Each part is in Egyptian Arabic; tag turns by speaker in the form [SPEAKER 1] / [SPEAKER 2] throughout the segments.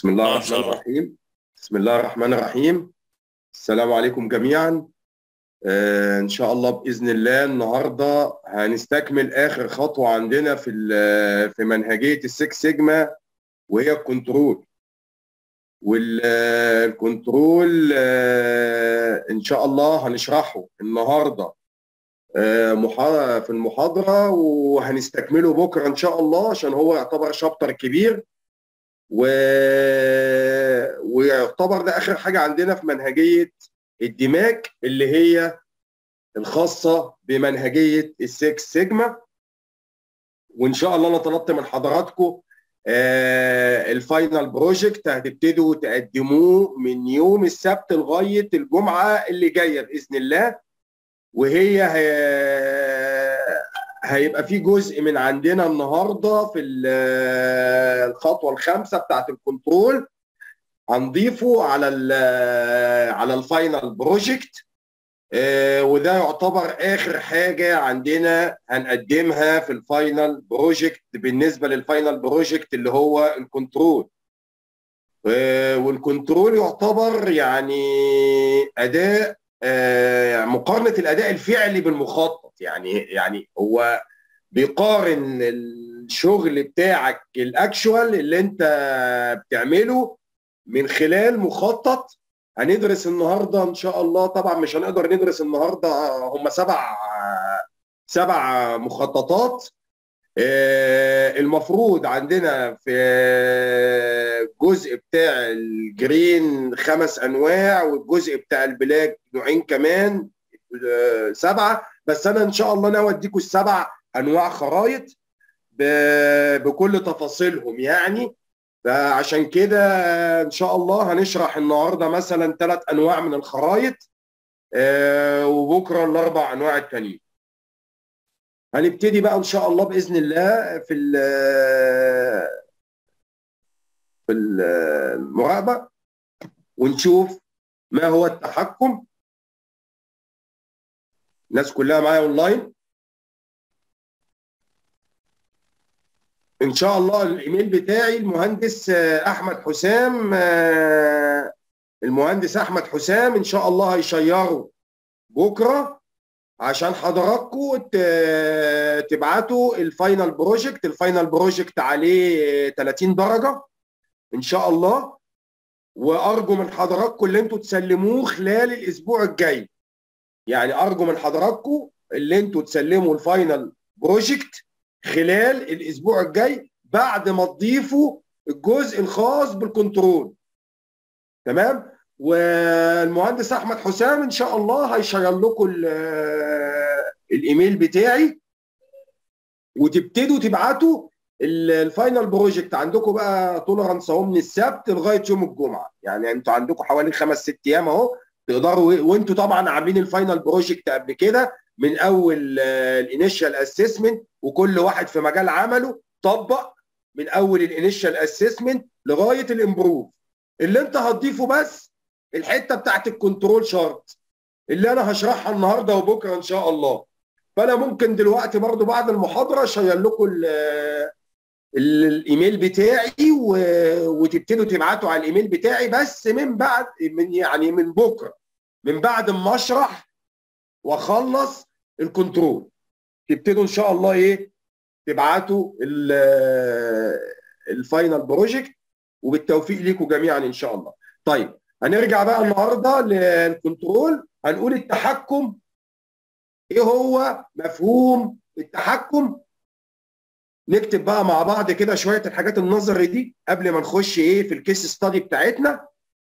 [SPEAKER 1] بسم الله
[SPEAKER 2] آه، إن
[SPEAKER 1] الرحمن
[SPEAKER 2] شاء الله.
[SPEAKER 1] الرحيم بسم الله الرحمن الرحيم السلام عليكم جميعا آه ان شاء الله باذن الله النهارده هنستكمل اخر خطوه عندنا في ال- في منهجيه السكس سيجما وهي الكنترول والكنترول ان شاء الله هنشرحه النهارده آه، محا- في المحاضره وهنستكمله بكره ان شاء الله عشان هو يعتبر شابتر كبير و... ويعتبر ده اخر حاجه عندنا في منهجيه الدماغ اللي هي الخاصه بمنهجيه السكس سيجما وان شاء الله انا طلبت من حضراتكم آه الفاينل بروجكت هتبتدوا تقدموه من يوم السبت لغايه الجمعه اللي جايه باذن الله وهي هي- هيبقى في جزء من عندنا النهارده في ال- الخطوه الخامسه بتاعت الكنترول هنضيفه على ال على الفاينل بروجكت آه، وده يعتبر اخر حاجه عندنا هنقدمها في الفاينل بروجكت بالنسبه للفاينل بروجكت اللي هو الكنترول آه، والكنترول يعتبر يعني اداء آه، مقارنه الاداء الفعلي بالمخطط يعني يعني هو بيقارن الشغل بتاعك الاكشوال اللي انت بتعمله من خلال مخطط هندرس النهارده ان شاء الله طبعا مش هنقدر ندرس النهارده هم سبع سبع مخططات آه، المفروض عندنا في الجزء بتاع الجرين خمس انواع والجزء بتاع البلاك نوعين كمان آه، سبعه بس انا ان شاء الله ناوي اديكم السبع انواع خرايط ب- بكل تفاصيلهم يعني فعشان كده ان شاء الله هنشرح النهارده مثلا ثلاث انواع من الخرايط آه، وبكره الاربع انواع التانيين هنبتدي بقى ان شاء الله باذن الله في ال- في ال- المراقبه ونشوف ما هو التحكم الناس كلها معايا اونلاين ان شاء الله الايميل بتاعي المهندس آه، احمد حسام آه، المهندس احمد حسام ان شاء الله هيشيره بكره عشان حضراتكم ت- تبعتوا الفاينل بروجكت الفاينل بروجكت عليه 30 درجه ان شاء الله وارجو من حضراتكم اللي انتوا تسلموه خلال الاسبوع الجاي يعني ارجو من حضراتكم اللي انتوا تسلموا الفاينل بروجكت خلال الاسبوع الجاي بعد ما تضيفوا الجزء الخاص بالكنترول تمام والمهندس احمد حسام ان شاء الله هيشير لكم ال- الايميل بتاعي وتبتدوا تبعتوا ال- الفاينل بروجكت عندكم بقى تولرانس اهو من السبت لغايه يوم الجمعه يعني انتوا عندكم حوالي خمس ست ايام اهو تقدروا وانتوا طبعا عاملين الفاينل بروجكت قبل كده من اول الانيشال اسسمنت وكل واحد في مجال عمله طبق من اول الانيشال اسسمنت لغايه الامبروف اللي انت هتضيفه بس الحته بتاعت الكنترول شارت اللي انا هشرحها النهارده وبكره ان شاء الله فانا ممكن دلوقتي برضو بعد المحاضره اشير لكم ال- ال- الايميل بتاعي و- وتبتدوا تبعتوا على الايميل بتاعي بس من بعد من يعني من بكره من بعد ما اشرح واخلص الكنترول تبتدوا ان شاء الله ايه تبعتوا ال- الفاينل بروجكت وبالتوفيق ليكم جميعا ان شاء الله طيب هنرجع بقى النهارده للكنترول هنقول التحكم ايه هو مفهوم التحكم نكتب بقى مع بعض كده شويه الحاجات النظري دي قبل ما نخش ايه في الكيس ستادي بتاعتنا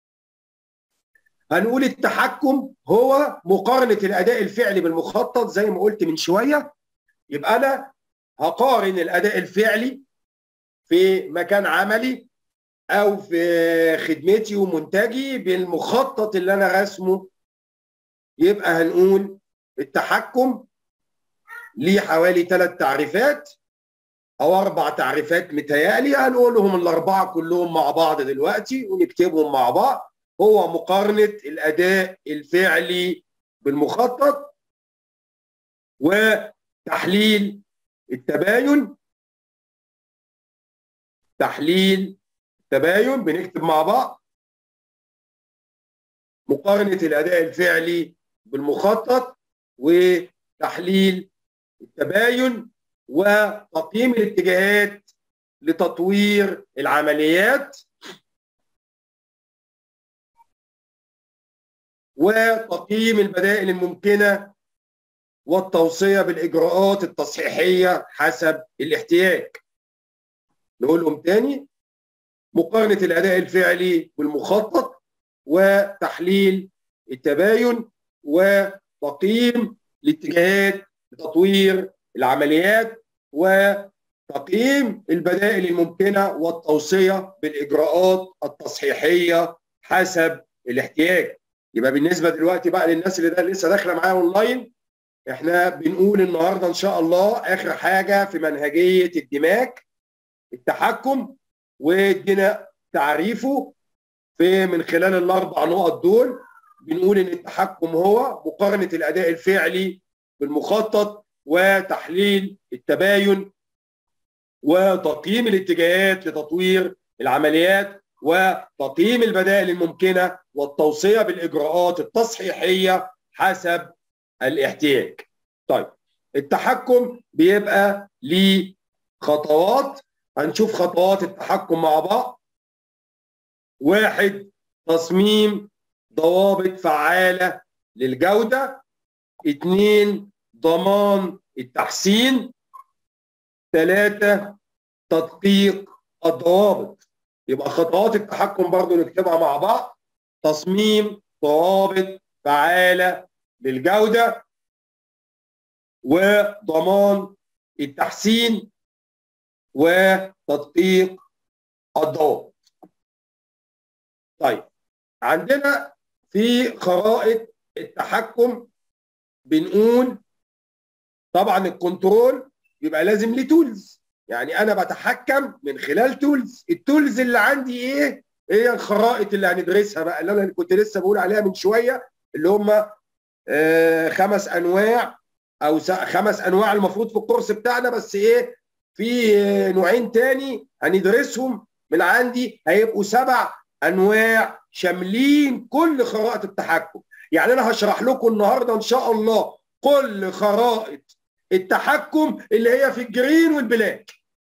[SPEAKER 1] هنقول التحكم هو مقارنه الاداء الفعلي بالمخطط زي ما قلت من شويه يبقى انا هقارن الاداء الفعلي في مكان عملي او في خدمتي ومنتجي بالمخطط اللي انا راسمه يبقى هنقول التحكم ليه حوالي ثلاث تعريفات او اربع تعريفات متهيألي هنقولهم الاربعه كلهم مع بعض دلوقتي ونكتبهم مع بعض هو مقارنه الاداء الفعلي بالمخطط وتحليل التباين تحليل تباين بنكتب مع بعض مقارنة الأداء الفعلي بالمخطط وتحليل التباين وتقييم الاتجاهات لتطوير العمليات وتقييم البدائل الممكنة والتوصية بالإجراءات التصحيحية حسب الاحتياج نقولهم تاني مقارنة الأداء الفعلي بالمخطط وتحليل التباين وتقييم الاتجاهات لتطوير العمليات وتقييم البدائل الممكنة والتوصية بالإجراءات التصحيحية حسب الاحتياج يبقى بالنسبة دلوقتي بقى للناس اللي ده لسه داخلة معايا اونلاين احنا بنقول النهارده ان شاء الله اخر حاجه في منهجيه الدماغ التحكم وادينا تعريفه في من خلال الاربع نقط دول بنقول ان التحكم هو مقارنه الاداء الفعلي بالمخطط وتحليل التباين وتقييم الاتجاهات لتطوير العمليات وتقييم البدائل الممكنه والتوصيه بالاجراءات التصحيحيه حسب الاحتياج. طيب التحكم بيبقى ليه خطوات هنشوف خطوات التحكم مع بعض. واحد تصميم ضوابط فعالة للجودة اثنين ضمان التحسين ثلاثة تدقيق الضوابط يبقى خطوات التحكم برضو نكتبها مع بعض تصميم ضوابط فعالة للجودة وضمان التحسين وتدقيق الضوابط طيب عندنا في خرائط التحكم بنقول طبعا الكنترول بيبقى لازم ليه تولز يعني انا بتحكم من خلال تولز التولز اللي عندي ايه هي الخرائط اللي هندرسها بقى اللي انا كنت لسه بقول عليها من شويه اللي هم آه خمس انواع او خمس انواع المفروض في الكورس بتاعنا بس ايه في نوعين تاني هندرسهم من عندي هيبقوا سبع انواع شاملين كل خرائط التحكم يعني انا هشرح لكم النهارده ان شاء الله كل خرائط التحكم اللي هي في الجرين والبلاك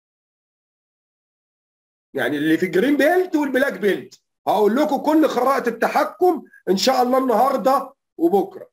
[SPEAKER 1] يعني اللي في الجرين بيلت والبلاك بيلت هقول لكم كل خرائط التحكم ان شاء الله النهارده وبكره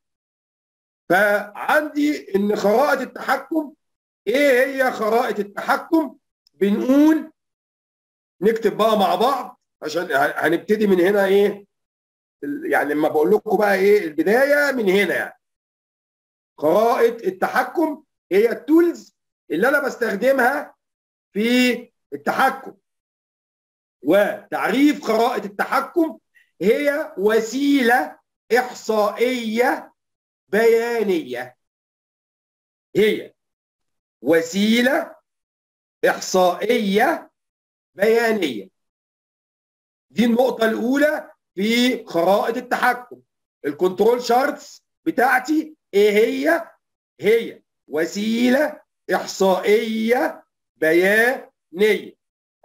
[SPEAKER 1] فعندي ان خرائط التحكم ايه هي خرائط التحكم بنقول نكتب بقى مع بعض عشان هنبتدي من هنا ايه يعني لما بقول لكم بقى ايه البدايه من هنا يعني خرائط التحكم هي التولز اللي انا بستخدمها في التحكم وتعريف خرائط التحكم هي وسيله احصائيه بيانيه هي وسيله احصائيه بيانيه دي النقطه الاولى في خرائط التحكم الكنترول شارتس بتاعتي ايه هي هي وسيله احصائيه بيانيه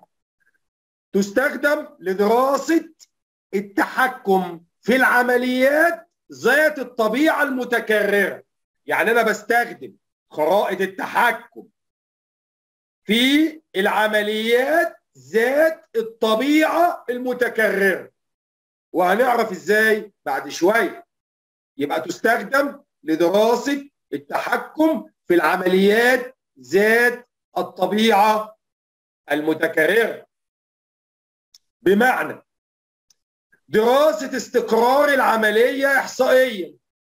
[SPEAKER 1] تستخدم لدراسه التحكم في العمليات ذات الطبيعه المتكرره يعني انا بستخدم خرائط التحكم في العمليات ذات الطبيعه المتكرره وهنعرف ازاي بعد شويه يبقى تستخدم لدراسه التحكم في العمليات ذات الطبيعه المتكرره بمعنى دراسه استقرار العمليه احصائيا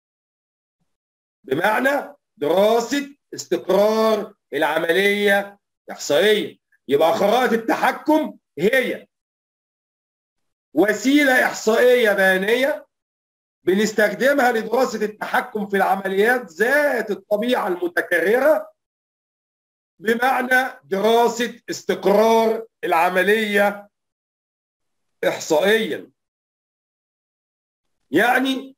[SPEAKER 1] بمعنى دراسه استقرار العمليه احصائيا يبقى خرائط التحكم هي وسيله احصائيه بيانيه بنستخدمها لدراسه التحكم في العمليات ذات الطبيعه المتكرره بمعنى دراسه استقرار العمليه احصائيا يعني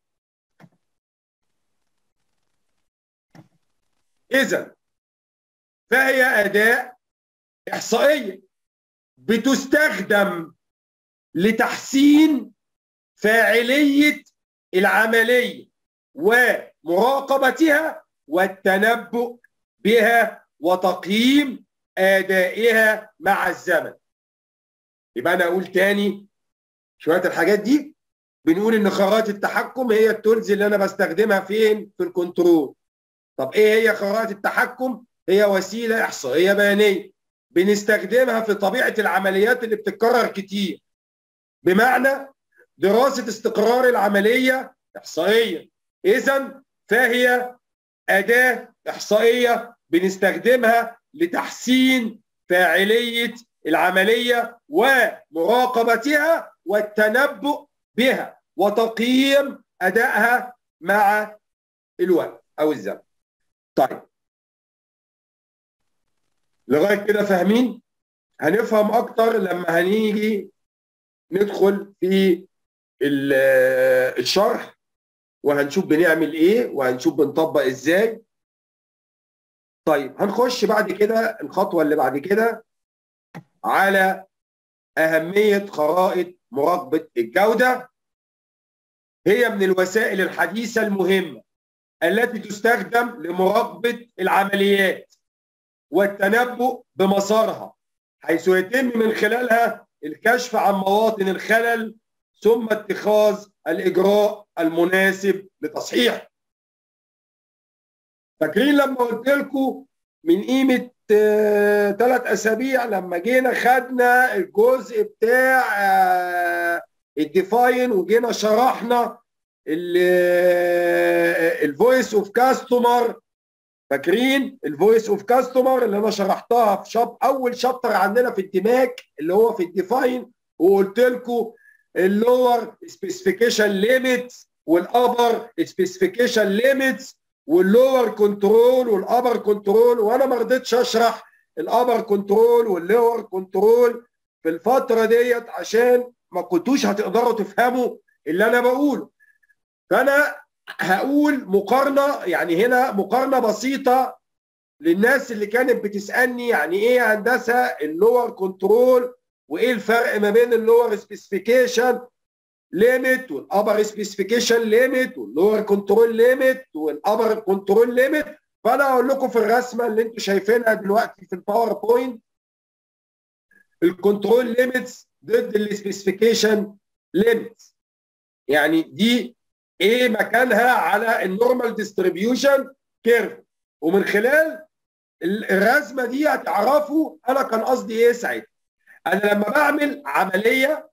[SPEAKER 1] اذا فهي اداه احصائيه بتستخدم لتحسين فاعليه العمليه ومراقبتها والتنبؤ بها وتقييم ادائها مع الزمن يبقى انا اقول تاني شويه الحاجات دي بنقول ان خرائط التحكم هي التولز اللي انا بستخدمها فين في الكنترول طب ايه هي خرائط التحكم هي وسيله احصائيه بيانيه بنستخدمها في طبيعه العمليات اللي بتتكرر كتير بمعنى دراسه استقرار العمليه احصائيا اذا فهي اداه احصائيه بنستخدمها لتحسين فاعليه العمليه ومراقبتها والتنبؤ بها وتقييم ادائها مع الوقت او الزمن. طيب لغايه كده فاهمين؟ هنفهم اكتر لما هنيجي ندخل في الشرح وهنشوف بنعمل ايه وهنشوف بنطبق ازاي طيب هنخش بعد كده الخطوه اللي بعد كده على اهميه خرائط مراقبه الجوده هي من الوسائل الحديثه المهمه التي تستخدم لمراقبه العمليات والتنبؤ بمسارها حيث يتم من خلالها الكشف عن مواطن الخلل ثم اتخاذ الاجراء المناسب لتصحيح فاكرين لما قلت لكم من قيمه ثلاث آه اسابيع لما جينا خدنا الجزء بتاع آه الديفاين وجينا شرحنا الفويس اوف كاستمر فاكرين الفويس اوف كاستمر اللي انا شرحتها في شاب اول شابتر عندنا في الدماغ اللي هو في الديفاين وقلت لكم اللور سبيسيفيكيشن ليميتس والابر سبيسيفيكيشن ليميتس واللور كنترول والابر كنترول وانا ما رضيتش اشرح الابر كنترول واللور كنترول في الفتره ديت عشان ما كنتوش هتقدروا تفهموا اللي انا بقوله فانا هقول مقارنه يعني هنا مقارنه بسيطه للناس اللي كانت بتسالني يعني ايه هندسه اللور كنترول وايه الفرق ما بين اللور سبيسيفيكيشن ليميت والابر سبيسيفيكيشن ليميت واللور كنترول ليميت والابر كنترول ليميت فانا اقول لكم في الرسمه اللي انتم شايفينها دلوقتي في الباوربوينت الكنترول ليميتس ضد السبيسيفيكيشن ليميتس يعني دي ايه مكانها على النورمال ديستريبيوشن كيرف ومن خلال الرسمه دي هتعرفوا انا كان قصدي ايه ساعتها انا لما بعمل عمليه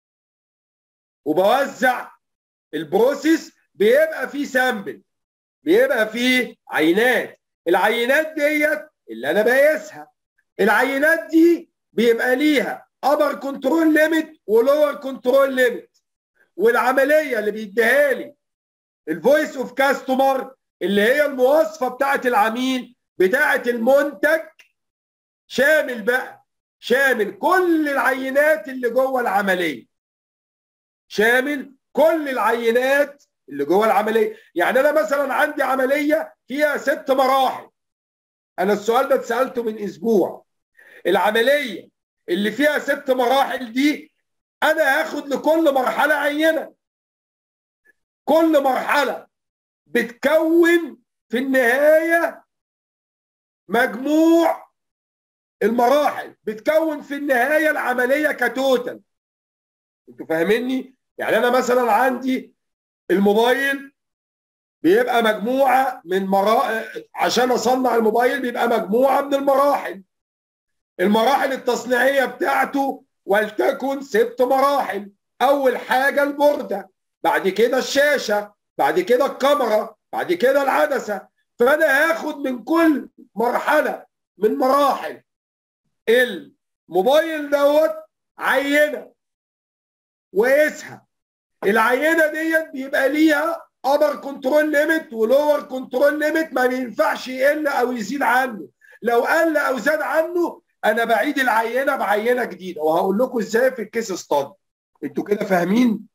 [SPEAKER 1] وبوزع البروسيس بيبقى فيه سامبل بيبقى فيه عينات العينات ديت اللي انا بقيسها العينات دي بيبقى ليها ابر كنترول ليميت ولور كنترول ليميت والعمليه اللي بيديها لي الفويس اوف كاستمر اللي هي المواصفه بتاعه العميل بتاعه المنتج شامل بقى شامل كل العينات اللي جوه العمليه شامل كل العينات اللي جوه العمليه يعني انا مثلا عندي عمليه فيها ست مراحل انا السؤال ده اتسالته من اسبوع العمليه اللي فيها ست مراحل دي انا هاخد لكل مرحله عينه كل مرحله بتكون في النهايه مجموع المراحل بتكون في النهايه العمليه كتوتال انتوا فاهميني يعني انا مثلا عندي الموبايل بيبقى مجموعه من مرا... عشان اصنع الموبايل بيبقى مجموعه من المراحل المراحل التصنيعيه بتاعته ولتكن ست مراحل اول حاجه البورده بعد كده الشاشه بعد كده الكاميرا بعد كده العدسه فانا هاخد من كل مرحله من مراحل الموبايل دوت عينه وقيسها العينه ديت بيبقى ليها ابر كنترول ليميت ولور كنترول ليميت ما ينفعش يقل او يزيد عنه لو قل او زاد عنه انا بعيد العينه بعينه جديده وهقول لكم ازاي في الكيس ستادي انتوا كده فاهمين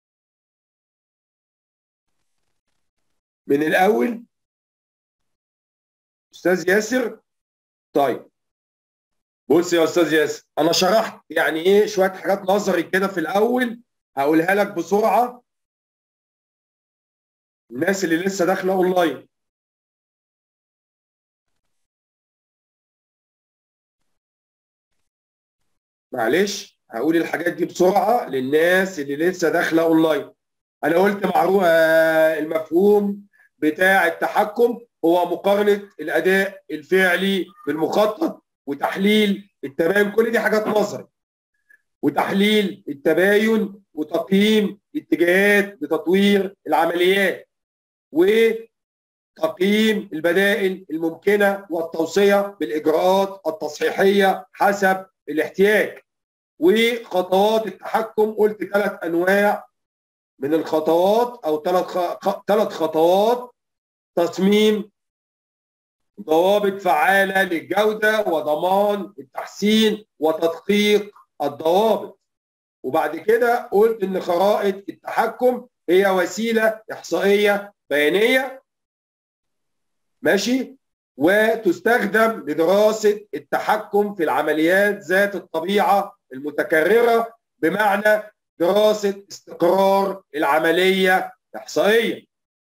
[SPEAKER 1] من الاول استاذ ياسر طيب بص يا استاذ ياسر انا شرحت يعني ايه شويه حاجات نظري كده في الاول هقولها لك بسرعه الناس اللي لسه داخله اونلاين معلش هقول الحاجات دي بسرعه للناس اللي لسه داخله اونلاين انا قلت معروف المفهوم بتاع التحكم هو مقارنه الاداء الفعلي بالمخطط وتحليل التباين كل دي حاجات نظري وتحليل التباين وتقييم اتجاهات لتطوير العمليات وتقييم البدائل الممكنه والتوصيه بالاجراءات التصحيحيه حسب الاحتياج وخطوات التحكم قلت ثلاث انواع من الخطوات او ثلاث ثلاث خطوات تصميم ضوابط فعاله للجوده وضمان التحسين وتدقيق الضوابط وبعد كده قلت ان خرائط التحكم هي وسيله احصائيه بيانيه ماشي وتستخدم لدراسه التحكم في العمليات ذات الطبيعه المتكرره بمعنى دراسه استقرار العمليه احصائيا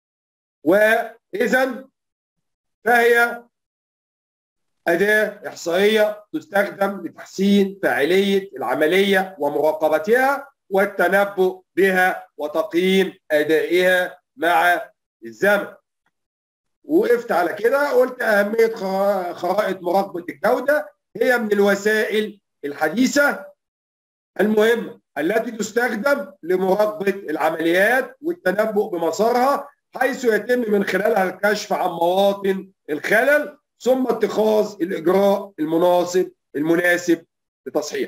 [SPEAKER 1] واذا فهي أداة إحصائية تستخدم لتحسين فاعلية العملية ومراقبتها والتنبؤ بها وتقييم أدائها مع الزمن وقفت على كده قلت أهمية خرائط مراقبة الجودة هي من الوسائل الحديثة المهمة التي تستخدم لمراقبة العمليات والتنبؤ بمسارها حيث يتم من خلالها الكشف عن مواطن الخلل ثم اتخاذ الاجراء المناسب المناسب لتصحيح.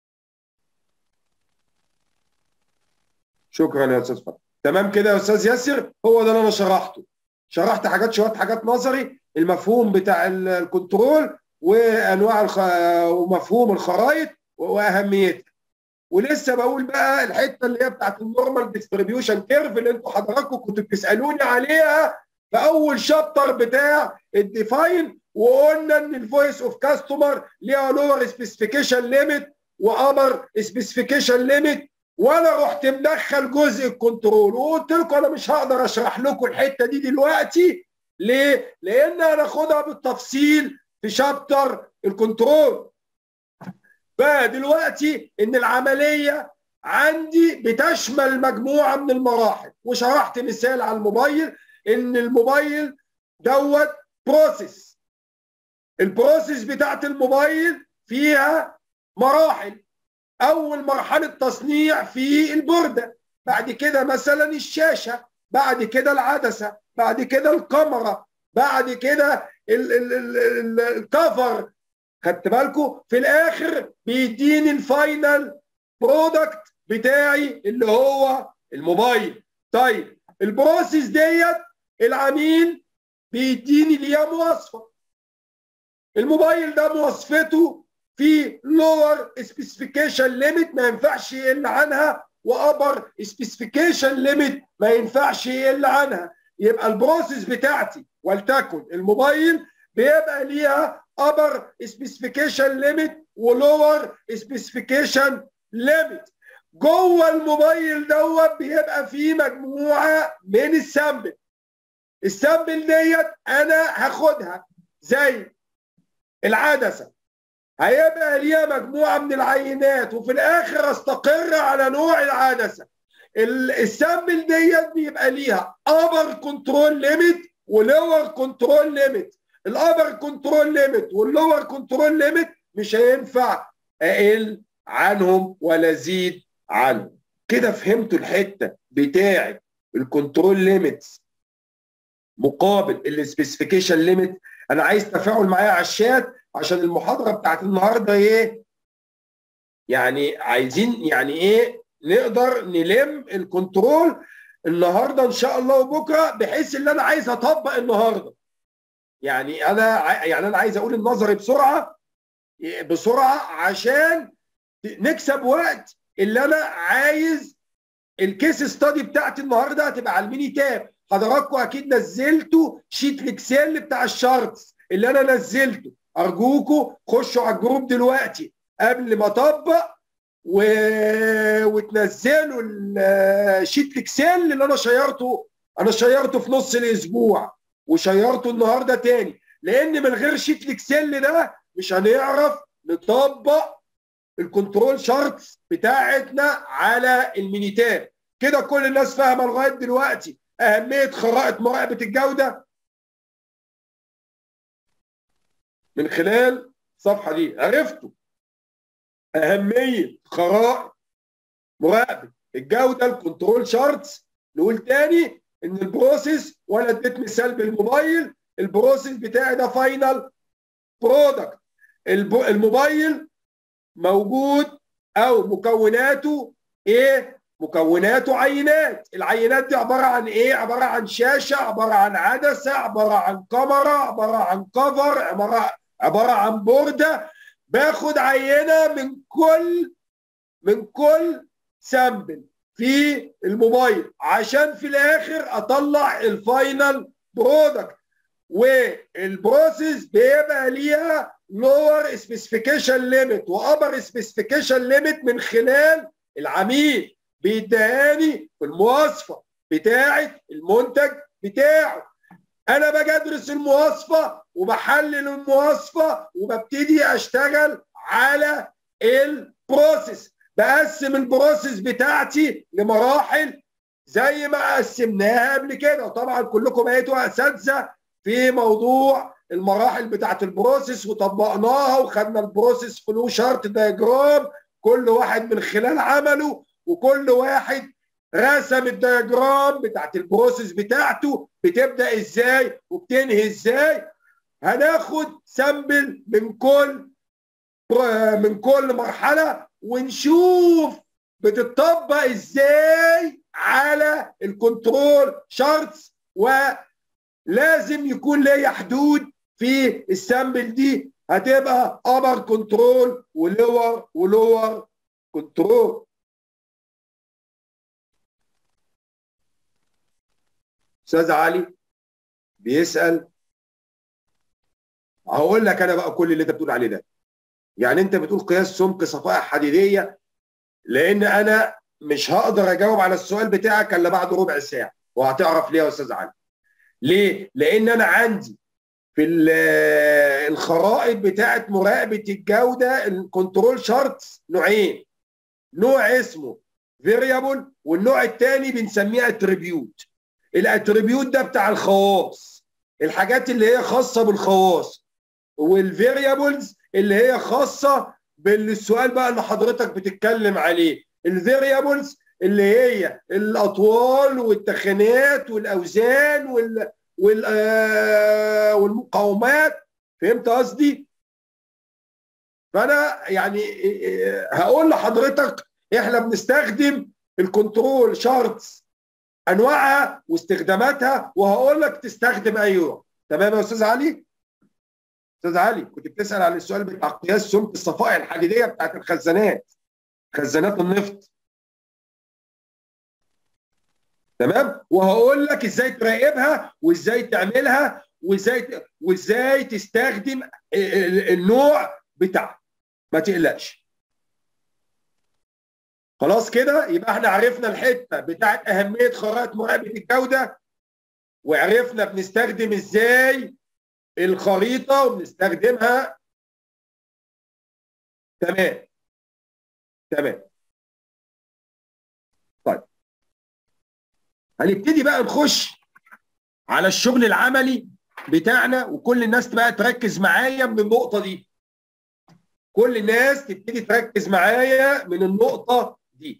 [SPEAKER 1] شكرا يا استاذ فتحي. تمام كده يا استاذ ياسر هو ده اللي انا شرحته. شرحت حاجات شويه حاجات نظري المفهوم بتاع الكنترول وانواع الخ... ومفهوم الخرائط واهميتها. ولسه بقول بقى الحته اللي هي بتاعت النورمال ديستريبيوشن كيرف اللي انتوا حضراتكم كنتوا بتسالوني عليها في اول شابتر بتاع الديفاين وقلنا ان الفويس اوف كاستمر ليها لور سبيسيفيكيشن ليميت وابر سبيسيفيكيشن ليميت وانا رحت مدخل جزء الكنترول وقلت لكم انا مش هقدر اشرح لكم الحته دي دلوقتي ليه؟ لان هناخدها بالتفصيل في شابتر الكنترول بقى دلوقتي ان العمليه عندي بتشمل مجموعه من المراحل وشرحت مثال على الموبايل ان الموبايل دوت بروسيس البروسيس بتاعت الموبايل فيها مراحل اول مرحله تصنيع في البورده بعد كده مثلا الشاشه بعد كده العدسه بعد كده الكاميرا بعد كده الكفر خدت بالكم في الاخر بيديني الفاينل برودكت بتاعي اللي هو الموبايل طيب البروسيس ديت العميل بيديني ليها مواصفه الموبايل ده مواصفته في لور سبيسيفيكيشن ليميت ما ينفعش يقل عنها وابر سبيسيفيكيشن ليميت ما ينفعش يقل عنها يبقى البروسيس بتاعتي ولتكن الموبايل بيبقى ليها upper specification limit ولور specification limit جوه الموبايل دوت بيبقى فيه مجموعه من السامبل السامبل ديت انا هاخدها زي العدسه هيبقى ليها مجموعه من العينات وفي الاخر استقر على نوع العدسه السامبل ديت بيبقى ليها upper كنترول ليميت ولور كنترول ليميت الابر كنترول ليميت واللور كنترول ليميت مش هينفع اقل عنهم ولا ازيد عنهم كده فهمتوا الحته بتاعه الكنترول ليميتس مقابل السبيسيفيكيشن ليميت انا عايز تفاعل معايا على الشات عشان المحاضره بتاعت النهارده ايه يعني عايزين يعني ايه نقدر نلم الكنترول النهارده ان شاء الله وبكره بحيث ان انا عايز اطبق النهارده يعني انا يعني انا عايز اقول النظري بسرعه بسرعه عشان نكسب وقت اللي انا عايز الكيس ستادي بتاعتي النهارده هتبقى على الميني تاب حضراتكم اكيد نزلتوا شيت الاكسل بتاع الشارتس اللي انا نزلته ارجوكم خشوا على الجروب دلوقتي قبل ما اطبق و... وتنزلوا الشيت الاكسل اللي انا شيرته انا شيرته في نص الاسبوع وشيرته النهارده تاني لان من غير شيت الاكسل ده مش هنعرف نطبق الكنترول شارتس بتاعتنا على المينيتاب كده كل الناس فاهمه لغايه دلوقتي اهميه خرائط مراقبه الجوده من خلال الصفحه دي عرفتوا اهميه خرائط مراقبه الجوده الكنترول شارتس نقول تاني ان البروسيس وانا اديت مثال بالموبايل البروسيس بتاعي ده فاينل برودكت الموبايل موجود او مكوناته ايه مكوناته عينات العينات دي عباره عن ايه عباره عن شاشه عباره عن عدسه عباره عن كاميرا عباره عن كفر عباره عباره عن بورده باخد عينه من كل من كل سامبل في الموبايل عشان في الاخر اطلع الفاينل برودكت والبروسيس بيبقى ليها لور سبيسيفيكيشن ليميت وابر سبيسيفيكيشن ليميت من خلال العميل بيداني في المواصفه بتاعه المنتج بتاعه انا باجي ادرس المواصفه وبحلل المواصفه وببتدي اشتغل على البروسيس بقسم البروسيس بتاعتي لمراحل زي ما قسمناها قبل كده وطبعا كلكم بقيتوا اساتذه في موضوع المراحل بتاعت البروسيس وطبقناها وخدنا البروسيس فلو شارت دايجرام كل واحد من خلال عمله وكل واحد رسم الدياجرام بتاعت البروسيس بتاعته بتبدا ازاي وبتنهي ازاي هناخد سامبل من كل من كل مرحله ونشوف بتطبق ازاي على الكنترول شارتس ولازم يكون ليا حدود في السامبل دي هتبقى ابر كنترول ولور ولور كنترول استاذ علي بيسال هقول لك انا بقى كل اللي انت بتقول عليه ده يعني انت بتقول قياس سمك صفائح حديديه لان انا مش هقدر اجاوب على السؤال بتاعك الا بعد ربع ساعه وهتعرف ليه يا استاذ علي ليه لان انا عندي في الخرائط بتاعه مراقبه الجوده الكنترول شارتس نوعين نوع اسمه فيريبل والنوع الثاني بنسميه اتريبيوت الاتريبيوت ده بتاع الخواص الحاجات اللي هي خاصه بالخواص والفيريبلز اللي هي خاصه بالسؤال بقى اللي حضرتك بتتكلم عليه الفيريبلز اللي هي الاطوال والتخانات والاوزان وال وال آه والمقاومات فهمت قصدي؟ فانا يعني هقول لحضرتك احنا بنستخدم الكنترول شارتس انواعها واستخداماتها وهقول لك تستخدم ايوه تمام يا استاذ علي؟ استاذ علي كنت بتسال عن السؤال بتاع قياس سمك الصفائح الحديديه بتاعت الخزانات خزانات النفط تمام وهقول لك ازاي تراقبها وازاي تعملها وازاي وازاي تستخدم النوع بتاعها ما تقلقش خلاص كده يبقى احنا عرفنا الحته بتاعت اهميه خرائط مراقبه الجوده وعرفنا بنستخدم ازاي الخريطه وبنستخدمها تمام تمام طيب هنبتدي بقى نخش على الشغل العملي بتاعنا وكل الناس بقى تركز معايا من النقطه دي كل الناس تبتدي تركز معايا من النقطه دي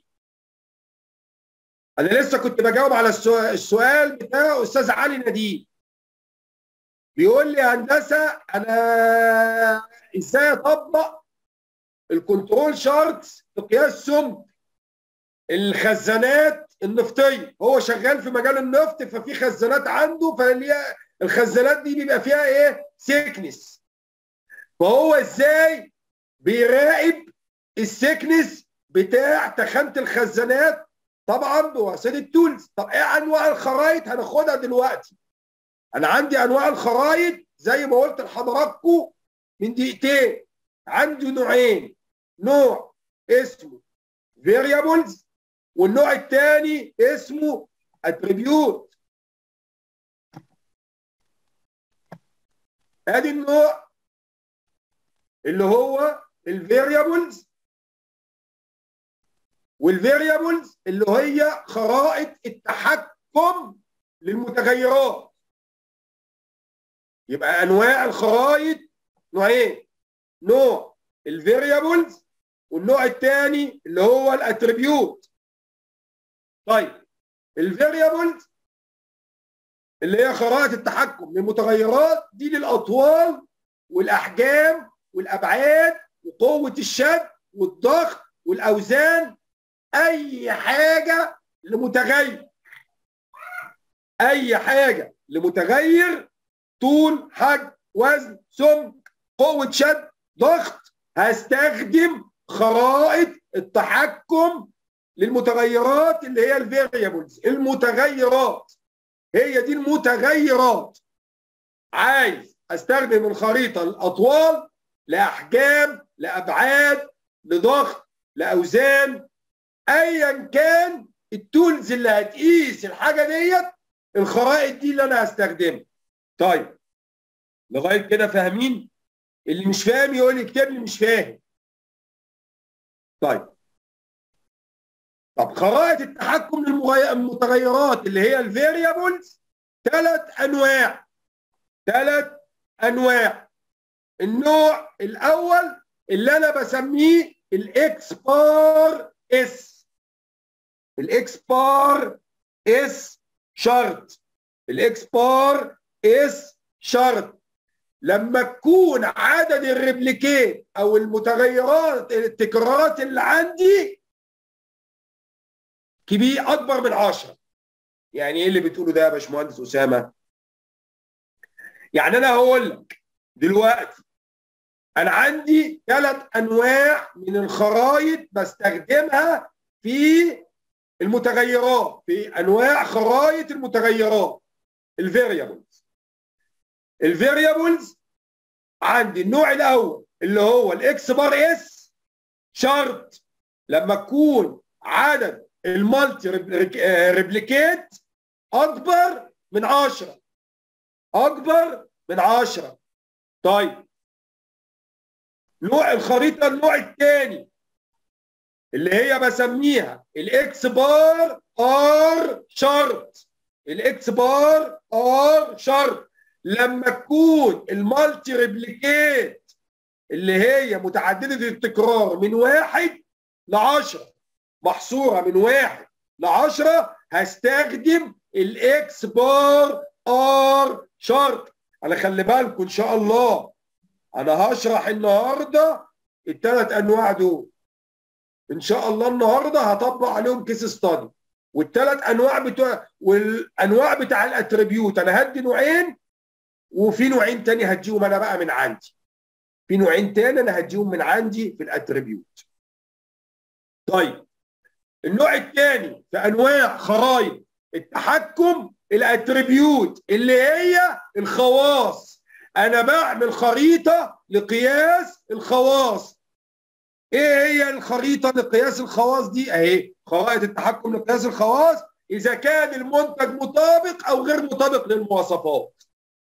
[SPEAKER 1] انا لسه كنت بجاوب على السؤال بتاع استاذ علي نديم بيقول لي هندسه انا ازاي اطبق الكنترول شارتس في قياس سمك الخزانات النفطيه هو شغال في مجال النفط ففي خزانات عنده فاللي الخزانات دي بيبقى فيها ايه سيكنس فهو ازاي بيراقب السيكنس بتاع تخانه الخزانات طبعا بواسطه التولز طب ايه انواع الخرائط هناخدها دلوقتي انا عندي انواع الخرائط زي ما قلت لحضراتكم من دقيقتين عنده نوعين نوع اسمه variables والنوع الثاني اسمه attribute ادي النوع اللي هو الفاريبلز والفاريبلز اللي هي خرائط التحكم للمتغيرات يبقى انواع الخرائط نوعين نوع الفاريبلز والنوع الثاني اللي هو الاتريبيوت طيب الفاريبلز اللي هي خرائط التحكم للمتغيرات دي للاطوال والاحجام والابعاد وقوه الشد والضغط والاوزان اي حاجه لمتغير اي حاجه لمتغير طول حجم وزن سمك قوه شد ضغط هستخدم خرائط التحكم للمتغيرات اللي هي الفاريبلز المتغيرات هي دي المتغيرات عايز استخدم الخريطه الاطوال لاحجام لابعاد لضغط لاوزان ايا كان التولز اللي هتقيس الحاجه ديت الخرائط دي اللي انا هستخدمها طيب لغايه كده فاهمين اللي مش فاهم يقول لي اكتب لي مش فاهم طيب طب خرائط التحكم للمتغيرات اللي هي الفاريبلز ثلاث انواع ثلاث انواع النوع الاول اللي انا بسميه الاكس بار اس الاكس بار اس شرط الاكس بار اس شرط لما تكون عدد الريبليكيت او المتغيرات التكرارات اللي عندي كبير اكبر من 10 يعني ايه اللي بتقوله ده يا باشمهندس اسامه يعني انا هقول لك دلوقتي انا عندي ثلاث انواع من الخرائط بستخدمها في المتغيرات في انواع خرائط المتغيرات الفاريبلز الفاريبلز عندي النوع الاول اللي هو الاكس بار اس شرط لما تكون عدد المالتي ريبليكيت اكبر من 10 اكبر من 10 طيب نوع الخريطه النوع الثاني اللي هي بسميها الاكس بار ار شرط الاكس بار ار شرط لما تكون المالتي ريبليكيت اللي هي متعدده التكرار من واحد ل 10 محصوره من واحد ل 10 هستخدم الاكس بار ار شرط انا خلي بالكم ان شاء الله انا هشرح النهارده الثلاث انواع دول ان شاء الله النهارده هطبق عليهم كيس ستادي والثلاث انواع بتوع والانواع بتاع الاتريبيوت انا هدي نوعين وفي نوعين تاني هديهم انا بقى من عندي في نوعين تاني انا هديهم من عندي في الاتريبيوت طيب النوع الثاني في انواع خرائط التحكم الاتريبيوت اللي هي الخواص انا بعمل خريطه لقياس الخواص ايه هي الخريطه لقياس الخواص دي اهي خرائط التحكم لقياس الخواص اذا كان المنتج مطابق او غير مطابق للمواصفات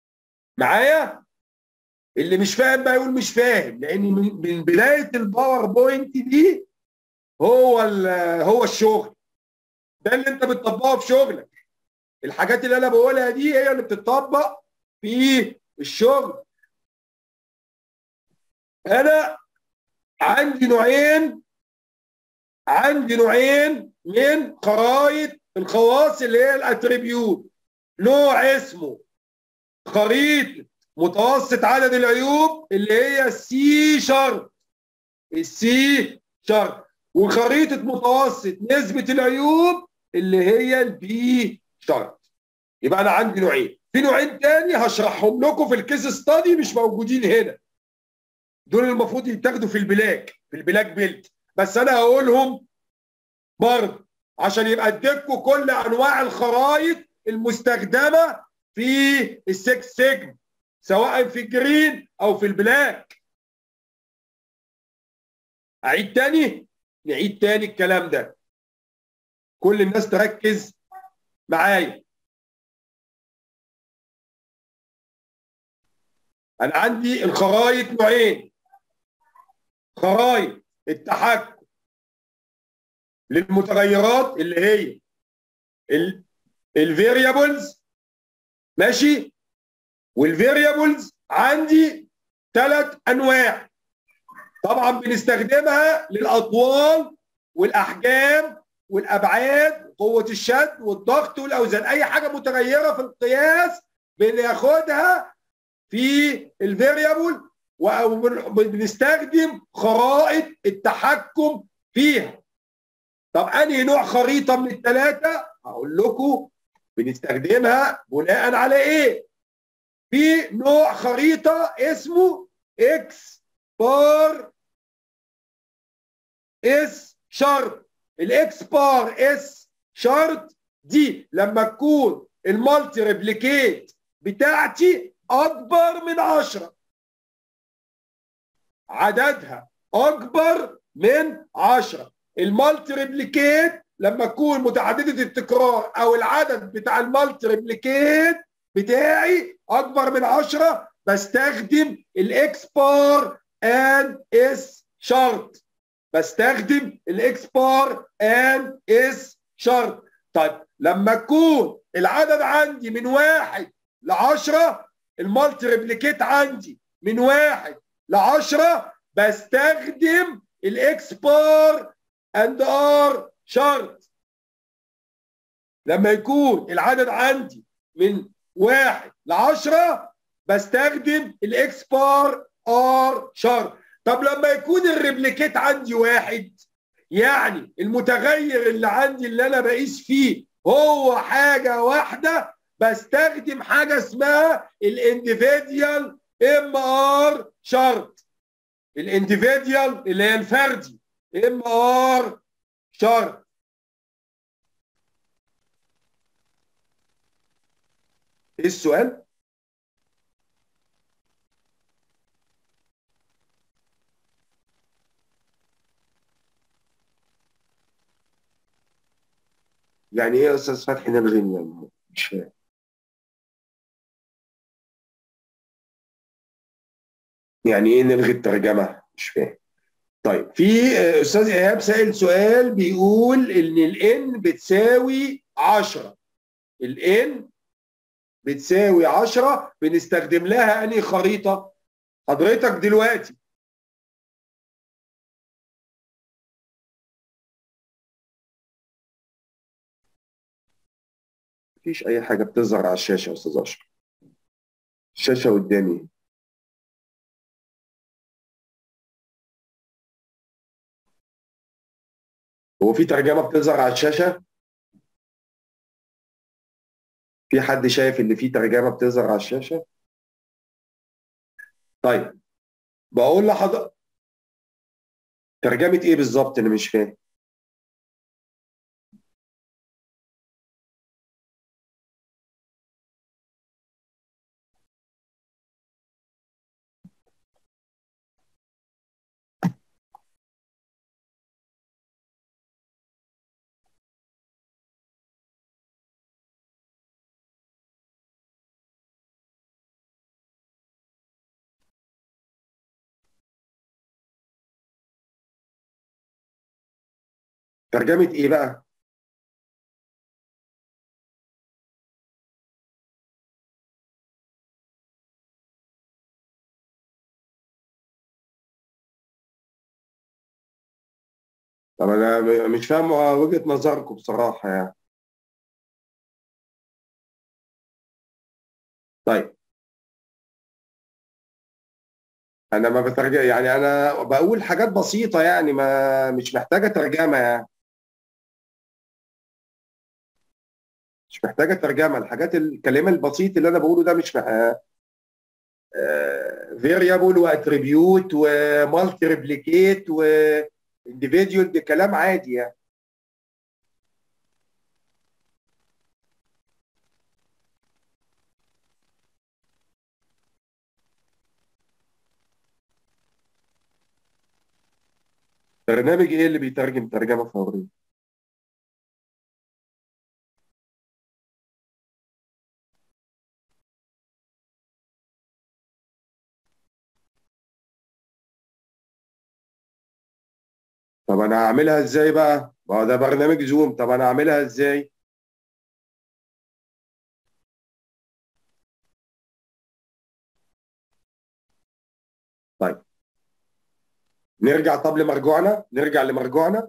[SPEAKER 1] معايا اللي مش فاهم بقى يقول مش فاهم لان من بدايه الباوربوينت دي هو هو الشغل ده اللي انت بتطبقه في شغلك الحاجات اللي انا بقولها دي هي اللي بتطبق في الشغل انا عندي نوعين عندي نوعين من خرائط الخواص اللي هي الاتريبيوت نوع اسمه خريطه متوسط عدد العيوب اللي هي السي شرط السي شرط وخريطه متوسط نسبه العيوب اللي هي البي شرط يبقى انا عندي نوعين في نوعين تاني هشرحهم لكم في الكيس ستادي مش موجودين هنا دول المفروض يتاخدوا في البلاك في البلاك بيلت بس انا هقولهم برضه عشان يبقى اديتكم كل انواع الخرائط المستخدمه في السكس سيجما سواء في الجرين او في البلاك اعيد تاني نعيد تاني الكلام ده كل الناس تركز معايا انا عندي الخرايط نوعين خرايط التحكم للمتغيرات اللي هي الفيريبلز ماشي والفيريبلز عندي ثلاث انواع طبعا بنستخدمها للاطوال والاحجام والابعاد قوه الشد والضغط والاوزان اي حاجه متغيره في القياس بناخدها في الفيريبل وبنستخدم خرائط التحكم فيها طب انهي نوع خريطه من الثلاثه هقول لكم بنستخدمها بناء على ايه في نوع خريطه اسمه اكس بار اس شرط الاكس بار اس شرط دي لما تكون المالتي ريبليكيت بتاعتي اكبر من 10 عددها اكبر من 10 المالتي ريبليكيت لما تكون متعدده التكرار او العدد بتاع المالتي ريبليكيت بتاعي اكبر من 10 بستخدم الاكس بار ان اس شرط بستخدم الاكس بار ان اس شرط طيب لما تكون العدد عندي من واحد ل 10 المالتي ريبليكيت عندي من واحد ل 10 بستخدم الاكس بار اند ار شرط لما يكون العدد عندي من واحد ل 10 بستخدم الاكس بار ار شرط طب لما يكون الريبليكيت عندي واحد يعني المتغير اللي عندي اللي انا بقيس فيه هو حاجه واحده بستخدم حاجه اسمها الانديفيديال ام ار شرط الانديفيديال اللي هي الفردي ام ار شرط ايه السؤال؟ يعني ايه يا استاذ فتحي نلغي يعني مش فاهم يعني ايه نلغي الترجمه مش فاهم طيب في استاذ ايهاب سائل سؤال بيقول ان الان بتساوي 10 الان بتساوي 10 بنستخدم لها انهي خريطه حضرتك دلوقتي مفيش اي حاجه بتظهر على الشاشه يا استاذ اشرف الشاشه قدامي هو في ترجمه بتظهر على الشاشه في حد شايف ان في ترجمه بتظهر على الشاشه طيب بقول لحضرتك ترجمه ايه بالظبط انا مش فاهم ترجمة ايه بقى؟ طب انا مش فاهم وجهة نظركم بصراحة يعني طيب انا ما بترجم يعني انا بقول حاجات بسيطة يعني ما مش محتاجة ترجمة يعني مش محتاجة ترجمة الحاجات الكلمة البسيط اللي انا بقوله ده مش فيريبل واتريبيوت ومالتي ريبليكيت وانديفيديوال ده كلام عادي يعني برنامج ايه اللي بيترجم ترجمه فوريه طب انا هعملها ازاي بقى؟ ما هو ده برنامج زوم طب انا هعملها ازاي؟ طيب نرجع طب لمرجوعنا نرجع لمرجوعنا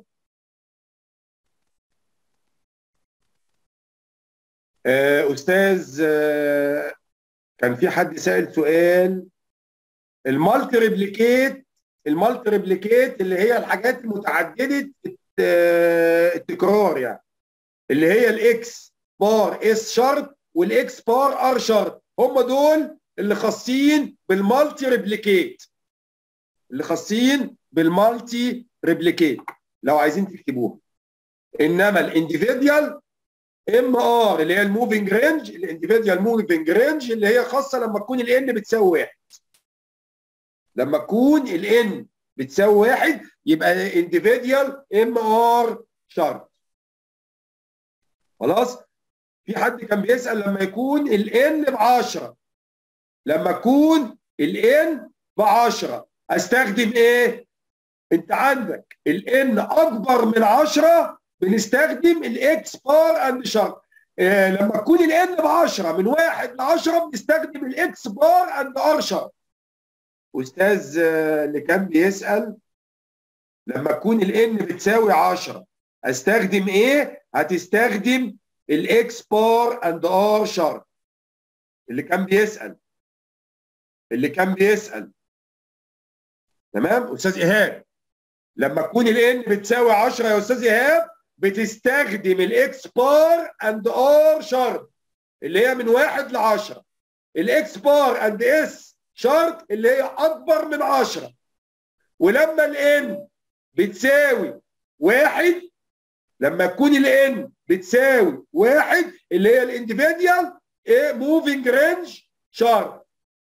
[SPEAKER 1] آه، استاذ آه، كان في حد سأل سؤال المالتي ريبليكيت المالتي ريبليكيت اللي هي الحاجات المتعدده آه، التكرار يعني اللي هي الاكس بار اس شرط والاكس بار ار شرط هم دول اللي خاصين بالمالتي ريبليكيت اللي خاصين بالمالتي ريبليكيت لو عايزين تكتبوها انما الانديفيديال ام ار اللي هي الموفينج رينج الانديفيديال موفينج رينج اللي هي خاصه لما تكون الان بتساوي واحد لما تكون الان بتساوي واحد يبقى انديفيديال ام ار شرط خلاص في حد كان بيسال لما يكون الان ب 10 لما تكون الان ب 10 استخدم ايه؟ انت عندك الان اكبر من 10 بنستخدم الاكس بار اند شرط إيه لما تكون الان ب 10 من 1 ل 10 بنستخدم الاكس بار اند ار شرط استاذ اللي كان بيسال لما تكون الان بتساوي 10 استخدم ايه؟ هتستخدم الاكس بار اند ار شرط اللي كان بيسال اللي كان بيسال تمام استاذ ايهاب لما تكون الان بتساوي 10 يا استاذ ايهاب بتستخدم الاكس بار اند ار شرط اللي هي من 1 ل 10 الاكس بار اند اس شرط اللي هي اكبر من 10 ولما الان بتساوي واحد لما تكون الان بتساوي واحد اللي هي الانديفيديال ايه موفينج رينج شارت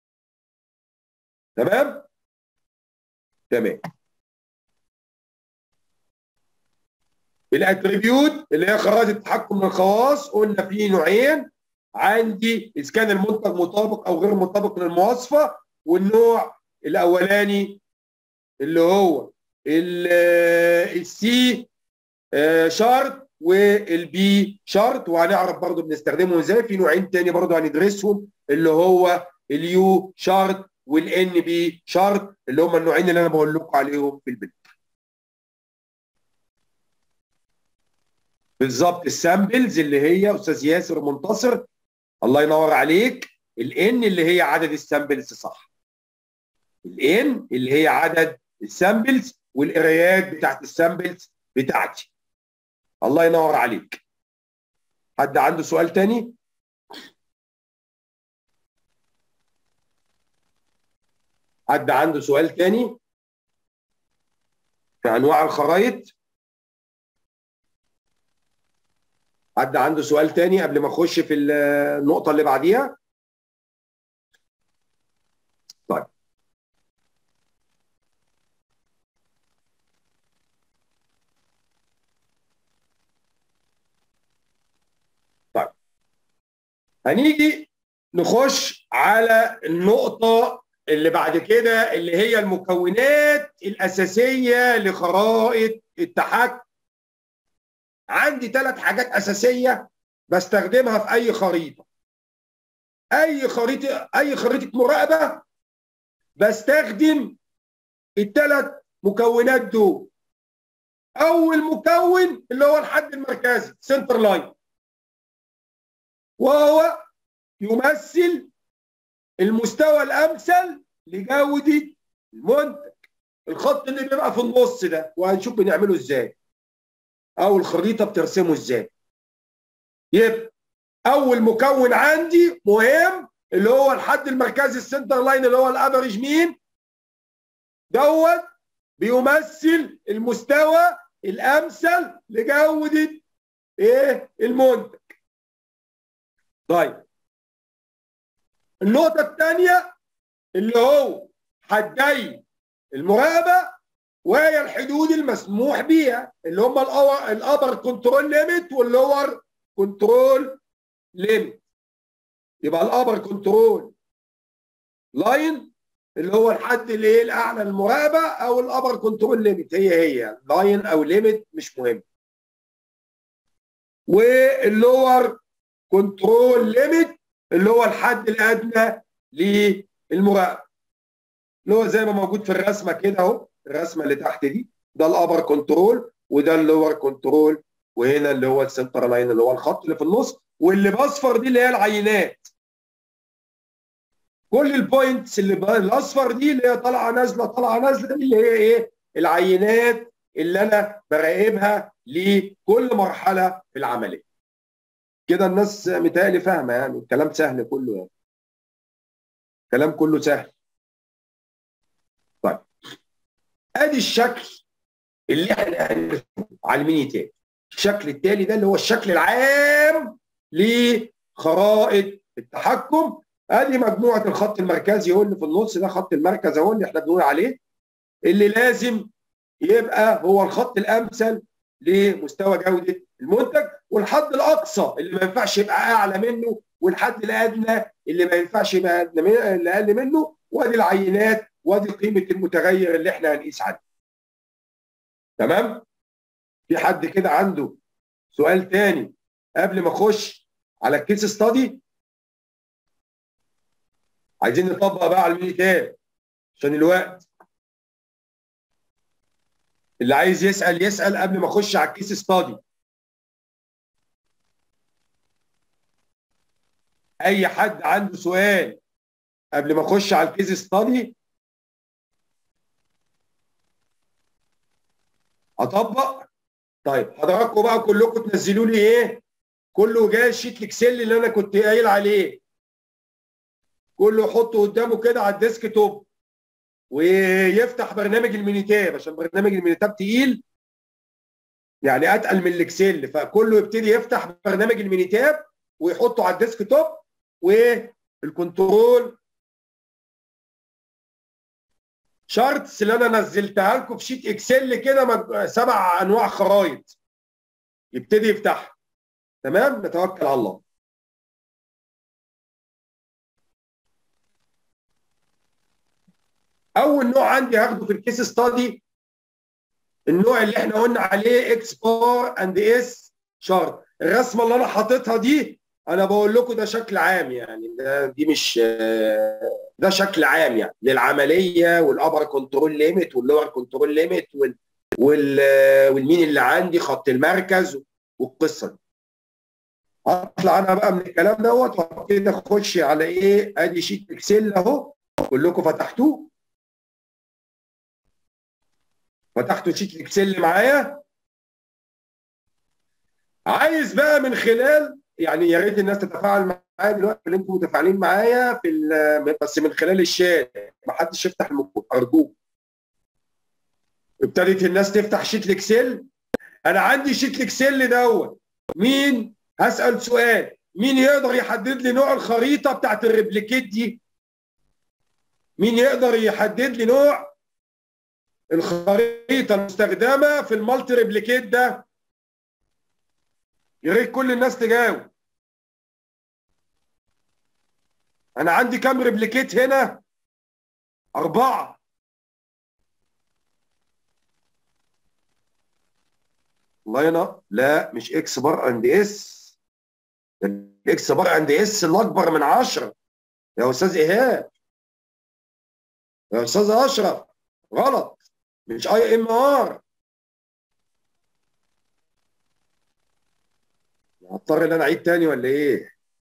[SPEAKER 1] تمام تمام الاتريبيوت اللي هي خرائط التحكم من الخواص قلنا في نوعين عندي اذا كان المنتج مطابق او غير مطابق للمواصفه والنوع الاولاني اللي هو السي شارت والبي شارت وهنعرف برضو بنستخدمهم ازاي في نوعين تاني برضو هندرسهم اللي هو اليو شارت والان بي شارت اللي هم النوعين اللي انا بقول لكم عليهم في البيت بالظبط السامبلز اللي هي استاذ ياسر منتصر الله ينور عليك الان اللي هي عدد السامبلز صح الان اللي هي عدد السامبلز والقرايات بتاعت السامبلز بتاعتي الله ينور عليك حد عنده سؤال تاني حد عنده سؤال تاني في انواع الخرائط حد عنده سؤال تاني قبل ما اخش في النقطه اللي بعديها طيب طيب هنيجي نخش على النقطه اللي بعد كده اللي هي المكونات الاساسيه لخرائط التحكم عندي ثلاث حاجات اساسيه بستخدمها في اي خريطه اي خريطه اي خريطه مراقبه بستخدم الثلاث مكونات دول اول مكون اللي هو الحد المركزي سنتر لاين وهو يمثل المستوى الامثل لجوده المنتج الخط اللي بيبقى في النص ده وهنشوف بنعمله ازاي او الخريطه بترسمه ازاي يبقى اول مكون عندي مهم اللي هو الحد المركزي السنتر لاين اللي هو الافريج مين دوت بيمثل المستوى الامثل لجوده ايه المنتج طيب النقطه الثانيه اللي هو حدي المراقبه وهي الحدود المسموح بيها اللي هم الابر كنترول ليميت واللور كنترول ليميت يبقى الابر كنترول لاين اللي هو الحد اللي ايه الاعلى المراقبه او الابر كنترول ليميت هي هي لاين او ليميت مش مهم واللور كنترول ليميت اللي هو الحد الادنى للمراقبه اللي هو زي ما موجود في الرسمه كده اهو الرسمه اللي تحت دي ده الابر كنترول وده اللور كنترول وهنا اللي هو السنتر لاين اللي هو الخط اللي في النص واللي باصفر دي اللي هي العينات كل البوينتس اللي الاصفر دي اللي هي طالعه نازله طالعه نازله دي اللي هي ايه العينات اللي انا براقبها لكل مرحله في العمليه كده الناس متهيألي فاهمه يعني الكلام سهل كله يعني الكلام كله سهل طيب ادي الشكل اللي احنا هنرسمه على الميني تاني الشكل التالي ده اللي هو الشكل العام لخرائط التحكم ادي مجموعه الخط المركزي هو اللي في النص ده خط المركز اهو اللي احنا بنقول عليه اللي لازم يبقى هو الخط الامثل لمستوى جوده المنتج والحد الاقصى اللي ما ينفعش يبقى اعلى منه والحد الادنى اللي ما ينفعش يبقى اقل منه وادي العينات وادي قيمه المتغير اللي احنا هنقيس عليه. تمام؟ في حد كده عنده سؤال تاني قبل ما اخش على الكيس ستادي عايزين نطبق بقى على المينيتاب عشان الوقت اللي عايز يسال يسال قبل ما اخش على الكيس ستادي اي حد عنده سؤال قبل ما اخش على الكيس ستادي اطبق طيب حضراتكم بقى كلكم تنزلوا لي ايه كله جاي شيت الاكسل اللي انا كنت قايل عليه كله يحطه قدامه كده على الديسك توب ويفتح برنامج المينيتاب عشان برنامج المينيتاب تقيل يعني اتقل من الاكسل فكله يبتدي يفتح برنامج المينيتاب ويحطه على الديسك توب والكنترول شارتس اللي انا نزلتها لكم في شيت اكسل كده سبع انواع خرايط يبتدي يفتحها تمام نتوكل على الله اول نوع عندي هاخده في الكيس ستادي النوع اللي احنا قلنا عليه اكس بار اند اس شارت الرسمه اللي انا حاططها دي انا بقول لكم ده شكل عام يعني ده دي مش ده شكل عام يعني للعمليه والابر كنترول ليميت واللور كنترول ليميت وال وال والمين اللي عندي خط المركز والقصه دي اطلع انا بقى من الكلام دوت وابتدي اخش على ايه ادي شيت اكسل اهو كلكم فتحتوه فتحتوا شيت الاكسل معايا عايز بقى من خلال يعني يا ريت الناس تتفاعل معايا دلوقتي اللي انتم متفاعلين معايا في بس من خلال الشات ما حدش يفتح الموبايل ارجوك ابتدت الناس تفتح شيت الاكسل انا عندي شيت الاكسل دوت مين هسال سؤال مين يقدر يحدد لي نوع الخريطه بتاعت الريبليكيت دي مين يقدر يحدد لي نوع الخريطه المستخدمه في المالتي ريبليكيت ده يا ريت كل الناس تجاوب انا عندي كام ريبليكيت هنا اربعه الله ينور لا مش اكس بار اند اس الاكس بار اند اس الاكبر من 10 يا استاذ ايهاب يا استاذ اشرف غلط مش اي ام ار هضطر ان انا اعيد تاني ولا ايه؟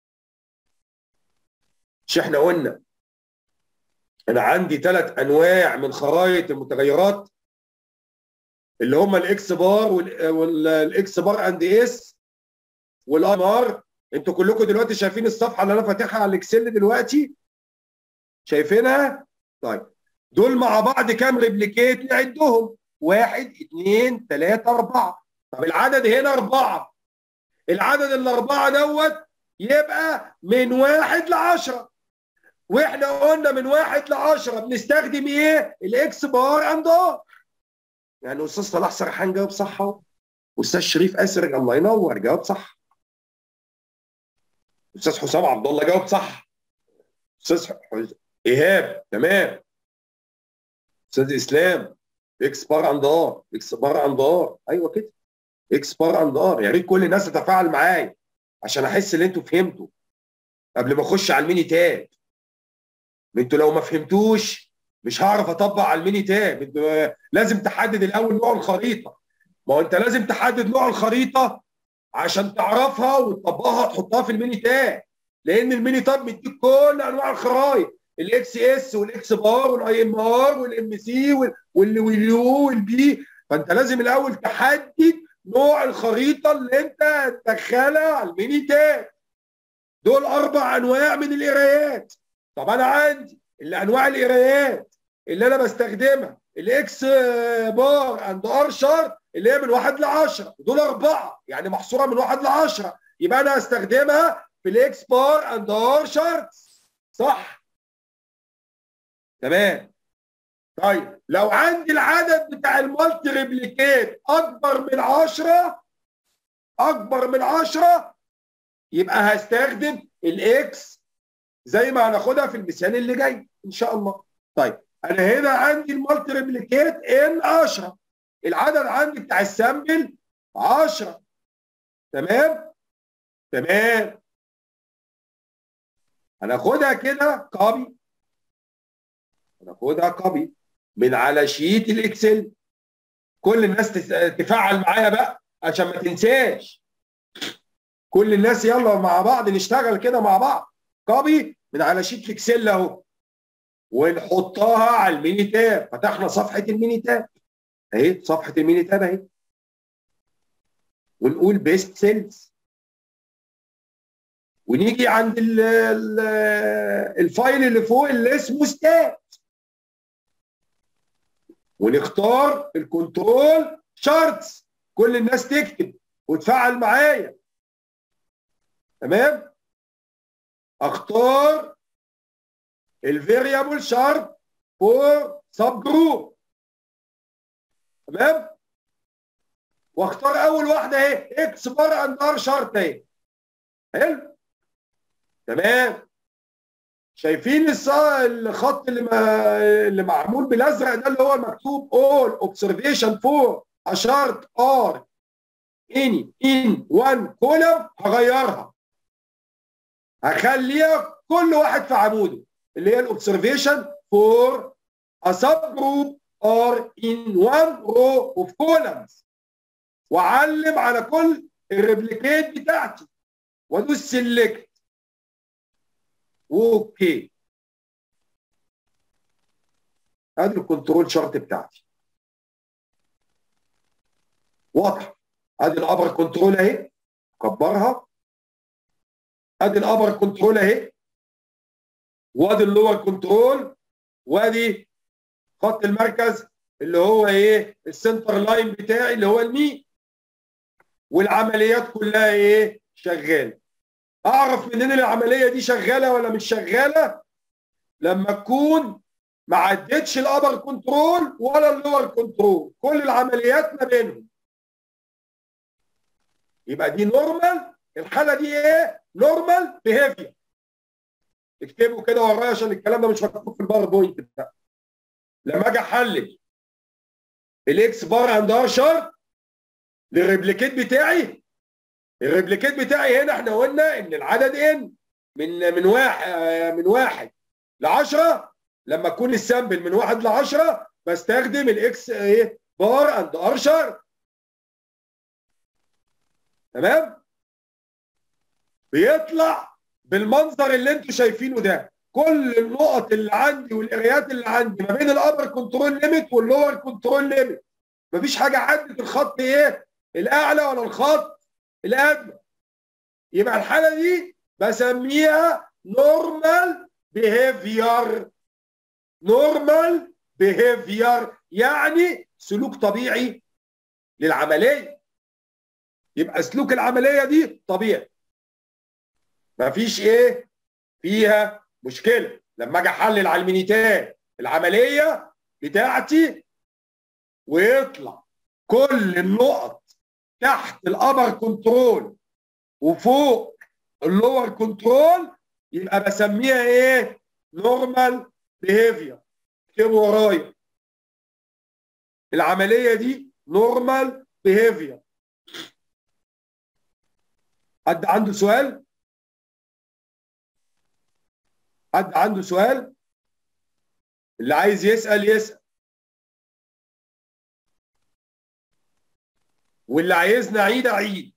[SPEAKER 1] مش احنا قلنا انا عندي ثلاث انواع من خرائط المتغيرات اللي هم الاكس بار والاكس بار اند اس والام ار انتوا كلكم دلوقتي شايفين الصفحه اللي انا فاتحها على الاكسل دلوقتي شايفينها؟ طيب دول مع بعض كام ريبليكيت نعدهم واحد اثنين ثلاثة أربعة طب العدد هنا أربعة العدد الأربعة دوت يبقى من واحد لعشرة واحنا قلنا من واحد لعشرة بنستخدم ايه؟ الاكس بار اند ار يعني استاذ صلاح سرحان جاوب صح اهو استاذ شريف اسر الله ينور جاوب صح استاذ حسام عبد الله جاوب صح استاذ ايهاب تمام استاذ اسلام اكس بار اند ار اكس بار اند ار ايوه كده اكس بار اند ار يا ريت كل الناس تتفاعل معايا عشان احس ان انتوا فهمتوا قبل ما اخش على الميني تاب انتوا لو ما فهمتوش مش هعرف اطبق على الميني تاب لازم تحدد الاول نوع الخريطه ما هو انت لازم تحدد نوع الخريطه عشان تعرفها وتطبقها تحطها في الميني تاب لان الميني تاب مديك كل انواع الخرايط الاكس اس والاكس بار والاي ام ار والام سي واليو والبي فانت لازم الاول تحدد نوع الخريطه اللي انت هتدخلها على الميني تاب دول اربع انواع من القرايات طب انا عندي اللي انواع القرايات اللي انا بستخدمها الاكس بار اند ار شارت اللي هي من واحد ل 10 دول اربعه يعني محصوره من واحد ل 10 يبقى انا هستخدمها في الاكس بار اند ار شارت صح تمام طيب لو عندي العدد بتاع المالتي ريبليكيت اكبر من 10 اكبر من 10 يبقى هستخدم الاكس زي ما هناخدها في المثال اللي جاي ان شاء الله طيب انا هنا عندي المالتي ريبليكيت ان 10 العدد عندي بتاع السامبل 10 تمام تمام هناخدها كده كوبي هناخدها كوبي من على شيت الاكسل كل الناس تفعل معايا بقى عشان ما تنساش كل الناس يلا مع بعض نشتغل كده مع بعض كوبي من على شيت الاكسل اهو ونحطها على الميني تاب فتحنا صفحه الميني تاب اهي صفحه الميني تاب اهي ونقول بيست سيلز ونيجي عند ال ال الفايل اللي فوق اللي اسمه ستات ونختار الكنترول شارتس كل الناس تكتب وتفعل معايا تمام اختار الفاريبل شارت فور سب جروب تمام واختار اول واحده اهي اكس بار اند ار شارت اهي حلو تمام شايفين الخط اللي ما اللي معمول بالازرق ده اللي هو مكتوب all observation for a chart are any in one column هغيرها هخليها كل واحد في عموده اللي هي الاوبزرفيشن for a subgroup are in one row of columns واعلم على كل الريبليكيت بتاعتي وادوس سيلكت اوكي ادي الكنترول شارت بتاعتي واضح ادي الابر كنترول اهي كبرها ادي الابر كنترول اهي وادي اللور كنترول وادي خط المركز اللي هو ايه السنتر لاين بتاعي اللي هو المي والعمليات كلها ايه شغاله اعرف منين العمليه دي شغاله ولا مش شغاله لما تكون ما عدتش الابر كنترول ولا اللور كنترول كل العمليات ما بينهم يبقى دي نورمال الحاله دي ايه نورمال بيهيفير اكتبوا كده ورايا عشان الكلام ده مش مكتوب في الباوربوينت بتاع لما اجي احلل الاكس بار اند ار شارت للريبليكيت بتاعي الريبليكيت بتاعي هنا احنا قلنا ان العدد ان من من واحد من واحد ل 10 لما تكون السامبل من واحد ل 10 بستخدم الاكس ايه بار اند ار شارت تمام بيطلع بالمنظر اللي انتوا شايفينه ده كل النقط اللي عندي والقرايات اللي عندي ما بين الابر كنترول ليميت واللور كنترول ليميت مفيش حاجه عدت الخط ايه الاعلى ولا الخط الادنى يبقى الحاله دي بسميها نورمال بيهيفير نورمال بيهيفير يعني سلوك طبيعي للعمليه يبقى سلوك العمليه دي طبيعي مفيش ايه فيها مشكله لما اجي احلل على المينيتات العمليه بتاعتي ويطلع كل النقط تحت الابر كنترول وفوق اللور كنترول يبقى بسميها ايه؟ نورمال بيهيفير اكتبوا ورايا العمليه دي نورمال بيهيفير حد عنده سؤال؟ حد عنده سؤال؟ اللي عايز يسأل يسأل واللي عايزنا عيد عيد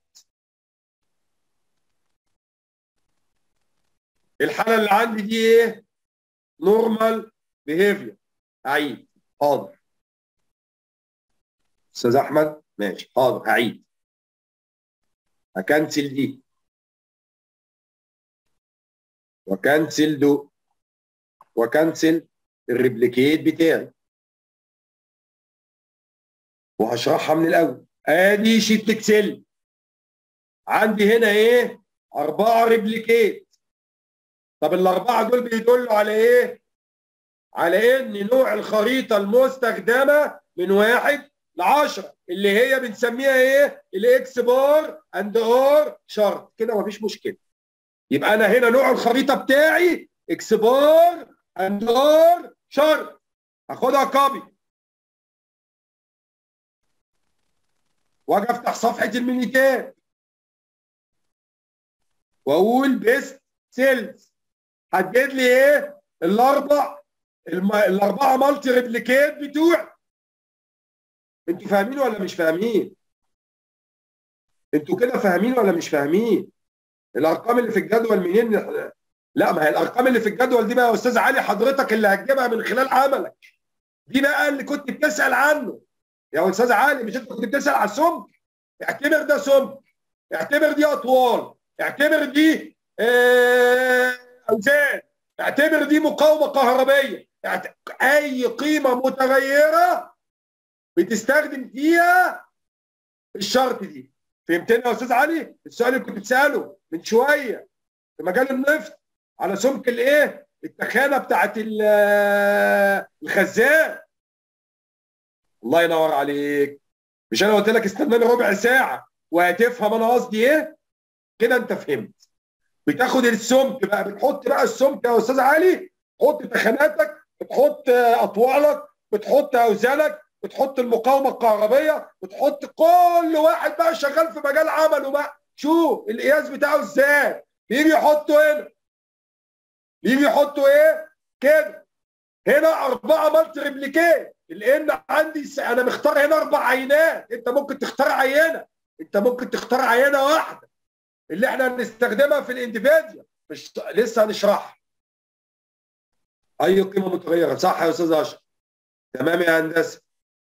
[SPEAKER 1] الحالة اللي عندي دي ايه؟ نورمال بيهيفير عيد حاضر استاذ احمد ماشي حاضر هعيد هكنسل دي وكنسل دو وكنسل الريبليكيت بتاعي وهشرحها من الاول ادي شيت اكسل عندي هنا ايه اربعه ريبليكيت طب الاربعه دول بيدلوا على ايه على ان نوع الخريطه المستخدمه من واحد ل 10 اللي هي بنسميها ايه الاكس بار اند اور شرط كده مفيش مشكله يبقى انا هنا نوع الخريطه بتاعي اكس بار اند اور شرط هاخدها كوبي واجي افتح صفحه المينيتاب واقول بيست سيلز هتجيب لي ايه الاربع الم... الاربعه مالتي ريبليكيت بتوعي انتوا فاهمين ولا مش فاهمين انتوا كده فاهمين ولا مش فاهمين الارقام اللي في الجدول منين لا ما هي الارقام اللي في الجدول دي بقى يا استاذ علي حضرتك اللي هتجيبها من خلال عملك دي بقى اللي كنت بتسال عنه يا استاذ علي مش انت كنت بتسال على السمك اعتبر ده سمك اعتبر دي اطوال اعتبر دي اه اوزان اعتبر دي مقاومه كهربيه اي قيمه متغيره بتستخدم فيها الشرط دي فهمتني يا استاذ علي السؤال اللي كنت بتساله من شويه في مجال النفط على سمك الايه التخانه بتاعت الخزان الله ينور عليك مش انا قلت لك استناني ربع ساعه وهتفهم انا قصدي ايه كده انت فهمت بتاخد السمك بقى بتحط بقى السمك يا استاذ علي تحط تخاناتك بتحط اطوالك بتحط اوزانك بتحط المقاومه الكهربيه بتحط كل واحد بقى شغال في مجال عمله بقى شوف القياس بتاعه ازاي بيجي يحطه هنا بيجي يحطه ايه كده هنا أربعة مالتي ريبليكيت لأن عندي س... أنا مختار هنا أربع عينات أنت ممكن تختار عينة أنت ممكن تختار عينة واحدة اللي احنا هنستخدمها في الانديفيديوال مش لسه هنشرحها أي قيمة متغيرة صح يا أستاذ أشرف تمام يا هندسة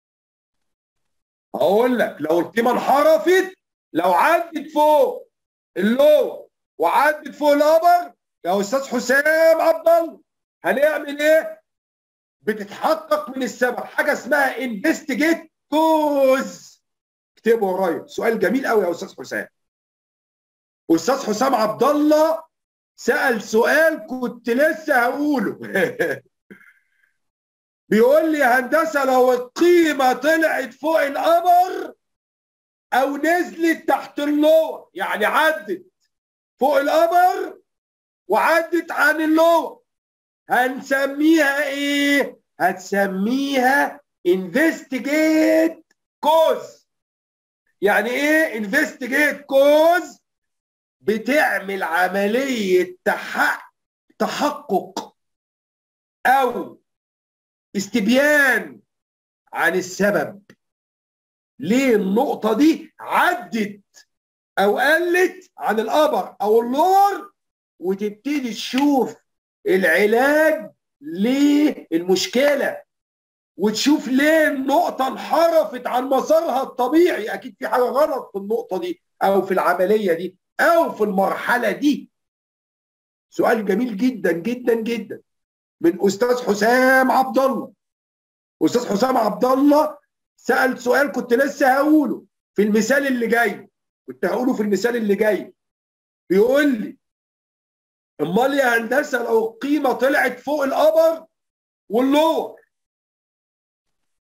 [SPEAKER 1] هقول لك لو القيمة انحرفت لو عدت فوق اللور وعدت فوق الأبر يا أستاذ حسام عبد الله هنعمل إيه؟ بتتحقق من السبب حاجه اسمها انفستيجيت كوز اكتبوا ورايا سؤال جميل قوي يا استاذ حسام استاذ حسام عبد الله سال سؤال كنت لسه هقوله بيقول لي يا هندسه لو القيمه طلعت فوق القمر او نزلت تحت اللور يعني عدت فوق القمر وعدت عن اللور هنسميها ايه؟ هتسميها investigate cause يعني ايه investigate cause بتعمل عملية تحقق تحقق او استبيان عن السبب ليه النقطة دي عدت او قلت عن الابر او اللور وتبتدي تشوف العلاج للمشكله وتشوف ليه النقطة انحرفت عن مسارها الطبيعي أكيد في حاجة غلط في النقطة دي أو في العملية دي أو في المرحلة دي سؤال جميل جدا جدا جدا من أستاذ حسام عبد الله أستاذ حسام عبد الله سأل سؤال كنت لسه هقوله في المثال اللي جاي كنت هقوله في المثال اللي جاي بيقول لي امال يا هندسه لو القيمه طلعت فوق الابر واللور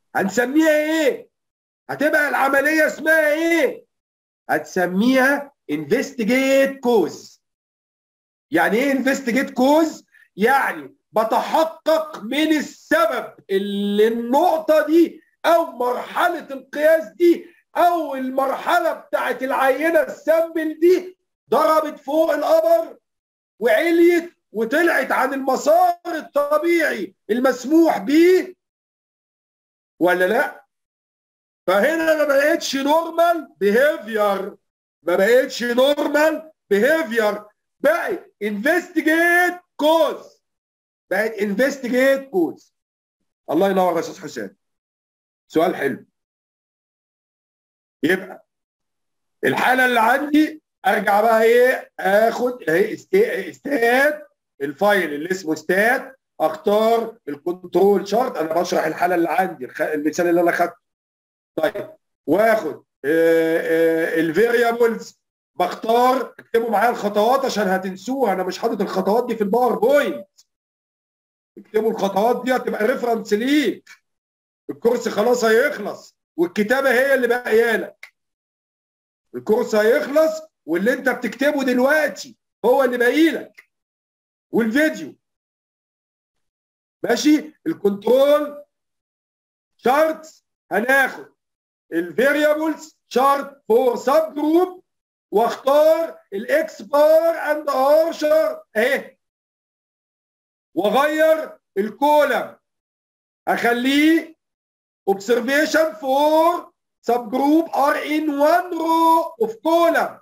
[SPEAKER 1] هنسميها ايه هتبقى العمليه اسمها ايه هتسميها انفستيجيت كوز يعني ايه انفستيجيت كوز يعني بتحقق من السبب اللي النقطه دي او مرحله القياس دي او المرحله بتاعت العينه السامبل دي ضربت فوق القمر وعليت وطلعت عن المسار الطبيعي المسموح به ولا لا فهنا ما بقتش نورمال بيهيفير ما بقتش نورمال بيهيفير بقت انفستيجيت كوز بقت انفستيجيت كوز الله ينور يا استاذ حسام سؤال حلو يبقى الحاله اللي عندي ارجع بقى ايه اخد اهي استات الفايل اللي اسمه ستات اختار الكنترول شارت انا بشرح الحاله اللي عندي المثال اللي انا خدته طيب واخد الفاريبلز بختار اكتبوا معايا الخطوات عشان هتنسوها انا مش حاطط الخطوات دي في الباوربوينت اكتبوا الخطوات دي هتبقى ريفرنس ليك الكورس خلاص هيخلص والكتابه هي اللي باقيه لك الكورس هيخلص واللي انت بتكتبه دلوقتي هو اللي باقي لك والفيديو ماشي الكنترول شارت هناخد الفاريبلز شارت فور سب جروب واختار الاكس بار اند ار شارت اهي واغير الكولم اخليه observation for subgroup are in one row of column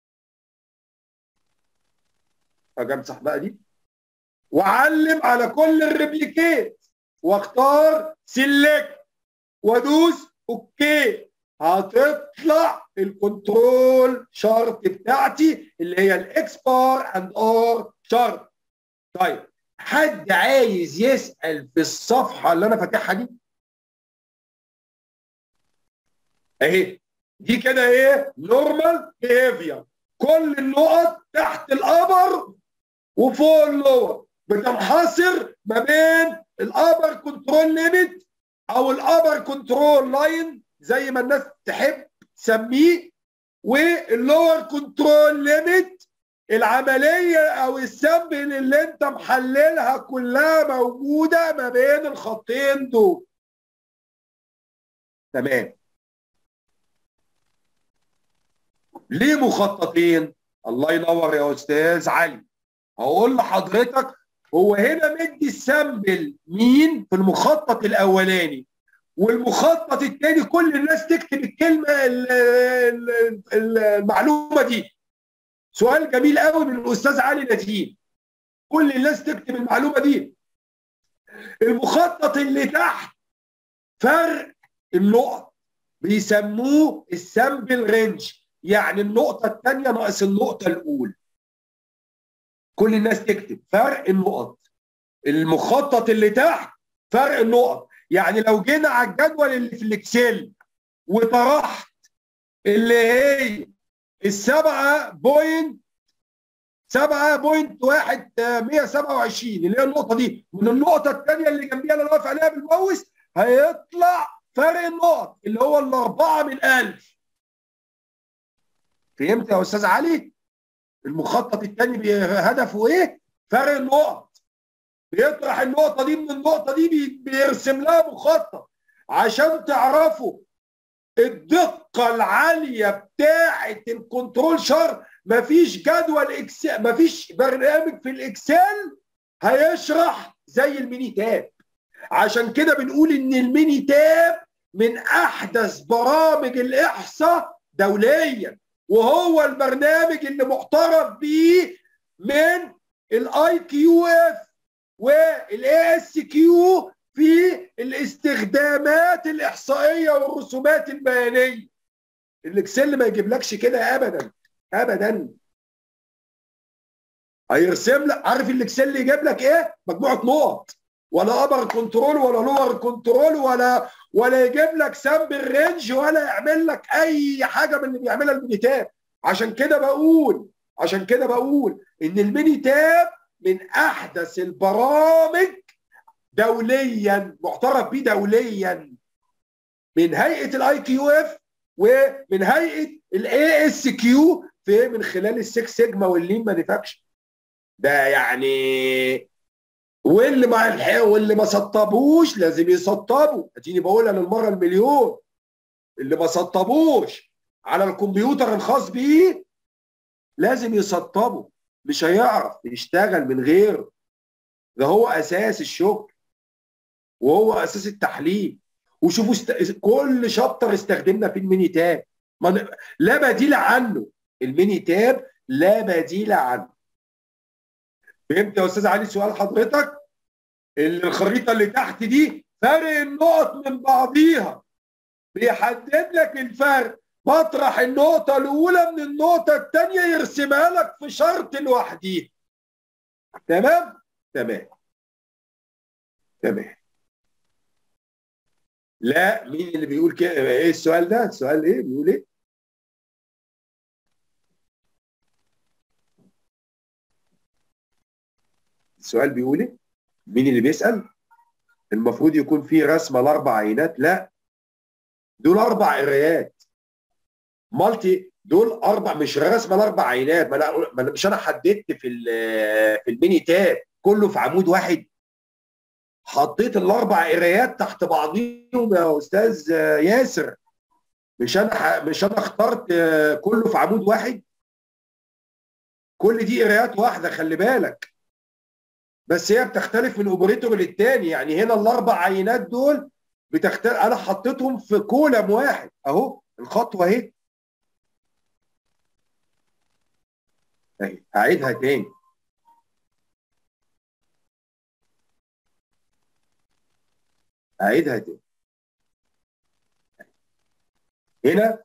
[SPEAKER 1] اجي امسح بقى دي واعلم على كل الريبليكيت واختار سيلكت وادوس اوكي هتطلع الكنترول شارت بتاعتي اللي هي الاكس بار اند ار شارت طيب حد عايز يسال في الصفحه اللي انا فاتحها دي اهي دي كده ايه نورمال بيهيفير كل النقط تحت الابر وفوق اللور بتنحصر ما بين الابر كنترول ليميت او الابر كنترول لاين زي ما الناس تحب تسميه واللور كنترول ليميت العمليه او السامبل اللي انت محللها كلها موجوده ما بين الخطين دول تمام ليه مخططين الله ينور يا استاذ علي هقول لحضرتك هو هنا مدي السامبل مين في المخطط الاولاني والمخطط الثاني كل الناس تكتب الكلمه المعلومه دي سؤال جميل قوي من الاستاذ علي نديم كل الناس تكتب المعلومه دي المخطط اللي تحت فرق النقط بيسموه السامبل رينج يعني النقطة الثانية ناقص النقطة الأولى. كل الناس تكتب فرق النقط. المخطط اللي تحت فرق النقط، يعني لو جينا على الجدول اللي في الإكسل وطرحت اللي هي السبعة بوينت سبعة بوينت واحد مية سبعة وعشرين اللي هي النقطة دي من النقطة الثانية اللي جنبيها اللي واقف عليها بالموس هيطلع فرق النقط اللي هو الأربعة من ألف فهمت يا استاذ علي المخطط الثاني هدفه ايه فرق النقط بيطرح النقطه دي من النقطه دي بيرسم لها مخطط عشان تعرفوا الدقه العاليه بتاعه الكنترول شار مفيش جدول اكسل مفيش برنامج في الاكسل هيشرح زي الميني تاب عشان كده بنقول ان الميني تاب من احدث برامج الاحصاء دوليا وهو البرنامج اللي معترف بيه من الاي كيو اف والاي اس كيو في الاستخدامات الاحصائيه والرسومات البيانيه الاكسل ما يجيبلكش كده ابدا ابدا هيرسم لك عارف الاكسل يجيب لك ايه مجموعه نقط ولا ابر كنترول ولا لور كنترول ولا ولا يجيب لك سامبل رينج ولا يعمل لك اي حاجه من اللي بيعملها الميني تاب عشان كده بقول عشان كده بقول ان الميني تاب من احدث البرامج دوليا معترف بيه دوليا من هيئه الاي كيو اف ومن هيئه الاي اس كيو في من خلال السكس سيجما واللين مانيفاكتشر ده يعني واللي ما الحق واللي ما سطبوش لازم يسطبوا اديني بقولها للمره المليون اللي ما سطبوش على الكمبيوتر الخاص بيه لازم يسطبوا مش هيعرف يشتغل من غيره ده هو اساس الشغل وهو اساس التحليل وشوفوا است... كل شابتر استخدمنا فيه الميني تاب ما... لا بديل عنه الميني تاب لا بديل عنه فهمت يا استاذ علي سؤال حضرتك الخريطه اللي تحت دي فرق النقط من بعضيها بيحدد لك الفرق مطرح النقطه الاولى من النقطه الثانيه يرسمها لك في شرط لوحديها تمام تمام تمام لا مين اللي بيقول كده ايه السؤال ده السؤال ايه بيقول ايه السؤال بيقول ايه مين اللي بيسال المفروض يكون في رسمه لاربع عينات لا دول اربع قرايات مالتي دول اربع مش رسمه لاربع عينات ما انا ما أنا- مش انا حددت في ال- في الميني تاب كله في عمود واحد حطيت الاربع قرايات تحت بعضيهم يا استاذ ياسر مش انا ح- مش انا اخترت كله في عمود واحد كل دي قرايات واحده خلي بالك بس هي بتختلف من اوبريتور للتاني يعني هنا الاربع عينات دول بتختلف انا حطيتهم في كولم واحد اهو الخطوه اهي اهي هعيدها تاني هعيدها تاني هنا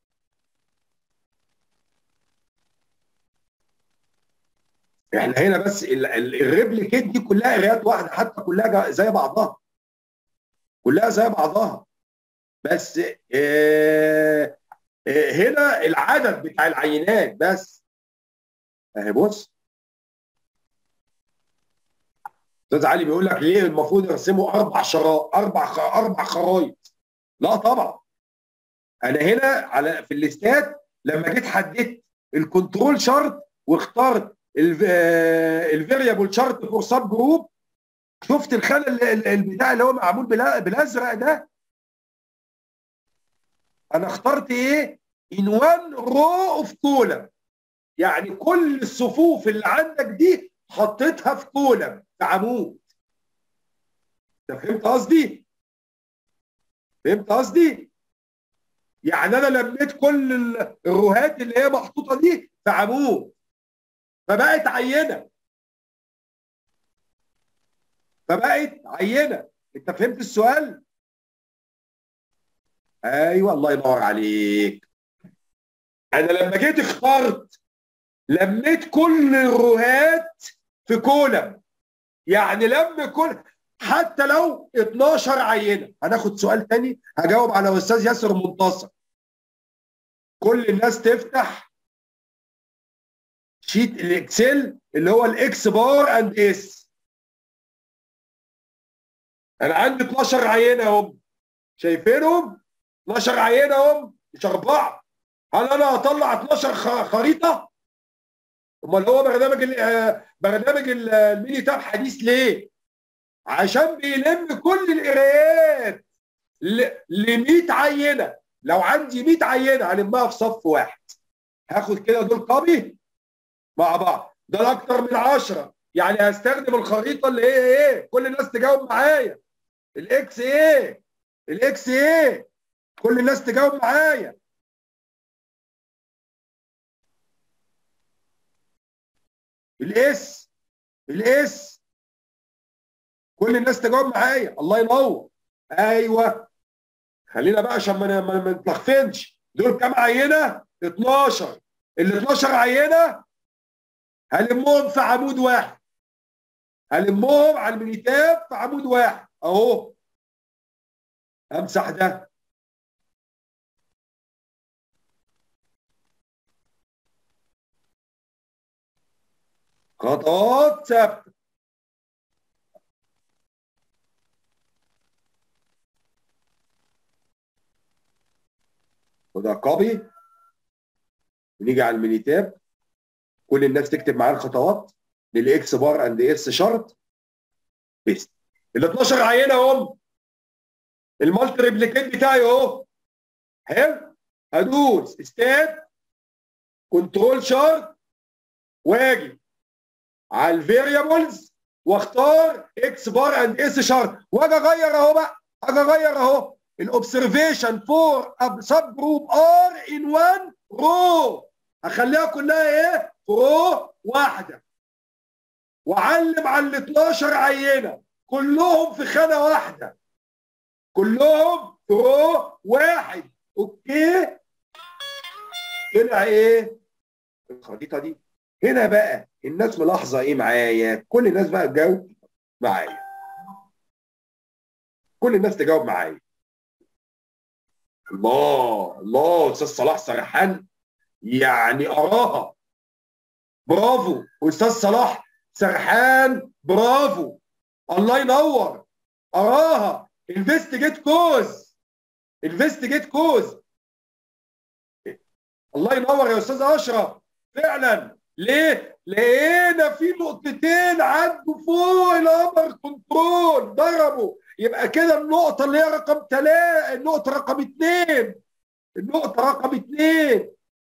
[SPEAKER 1] احنا هنا بس ال- ال- الريبليكيت دي كلها قرايات واحده حتى كلها جا- زي بعضها كلها زي بعضها بس آه، آه، هنا العدد بتاع العينات بس اهي بص استاذ علي بيقول لك ليه المفروض يرسموا اربع شرا اربع خ... اربع خرايط لا طبعا انا هنا على في الاستاد لما جيت حددت الكنترول شارت واخترت الفاريبل شارت فور سب جروب شفت الخانه ال- ال- البتاع اللي هو معمول بلا- بالازرق ده انا اخترت ايه ان وان رو اوف كولم يعني كل الصفوف اللي عندك دي حطيتها في كولم في عمود انت فهمت قصدي فهمت قصدي يعني انا لميت كل ال- الروهات اللي هي محطوطه دي في عمود فبقت عينه فبقت عينه انت فهمت السؤال ايوه الله ينور عليك انا لما جيت اخترت لميت كل الروهات في كولم يعني لم كل حتى لو 12 عينه هناخد سؤال تاني هجاوب على استاذ ياسر منتصر كل الناس تفتح شيت الاكسل اللي هو الاكس بار اند اس انا عندي 12 عينه اهم شايفينهم 12 عينه اهم مش اربعه هل انا هطلع 12 خ- خريطه امال هو برنامج ال- آه، برنامج ال- الميني تاب حديث ليه عشان بيلم كل القرايات ل 100 عينه لو عندي 100 عينه هلمها في صف واحد هاخد كده دول كوبي مع بعض ده اكتر من 10 يعني هستخدم الخريطه اللي هي ايه كل الناس تجاوب معايا الاكس ايه الاكس ايه كل الناس تجاوب معايا الاس الاس كل الناس تجاوب معايا الله ينور ايوه خلينا بقى عشان ما ما ما نتلخفنش دول كام عينه 12 ال 12 عينه هلمهم في عمود واحد هلمهم على المينيتاب في عمود واحد اهو امسح ده خطوات ثابته وده كوبي ونيجي على الميني تاب كل الناس تكتب معايا الخطوات للاكس بار اند اس شرط بيست ال 12 عينه اهم المالتي ريبليكيت بتاعي اهو حلو هدوس ستات كنترول شارت واجي على الفاريبلز واختار اكس بار اند اس شارت واجي اغير اهو بقى اجي اغير اهو الاوبزرفيشن فور سب جروب ار ان 1 رو اخليها كلها ايه؟ رو واحده واعلم على ال 12 عينه كلهم في خانه واحده كلهم في رو واحد اوكي طلع ايه؟ الخريطه دي هنا بقى الناس ملاحظه ايه معايا؟ كل الناس بقى تجاوب معايا كل الناس تجاوب معايا الله الله استاذ صلاح سرحان يعني اراها برافو استاذ صلاح سرحان برافو الله ينور اراها انفستيجيت كوز انفستيجيت كوز الله ينور يا استاذ اشرف فعلا ليه؟ لقينا في نقطتين عدوا فوق الامر كنترول ضربوا يبقى كده النقطة اللي هي رقم ثلاثة النقطة رقم اثنين النقطة رقم اثنين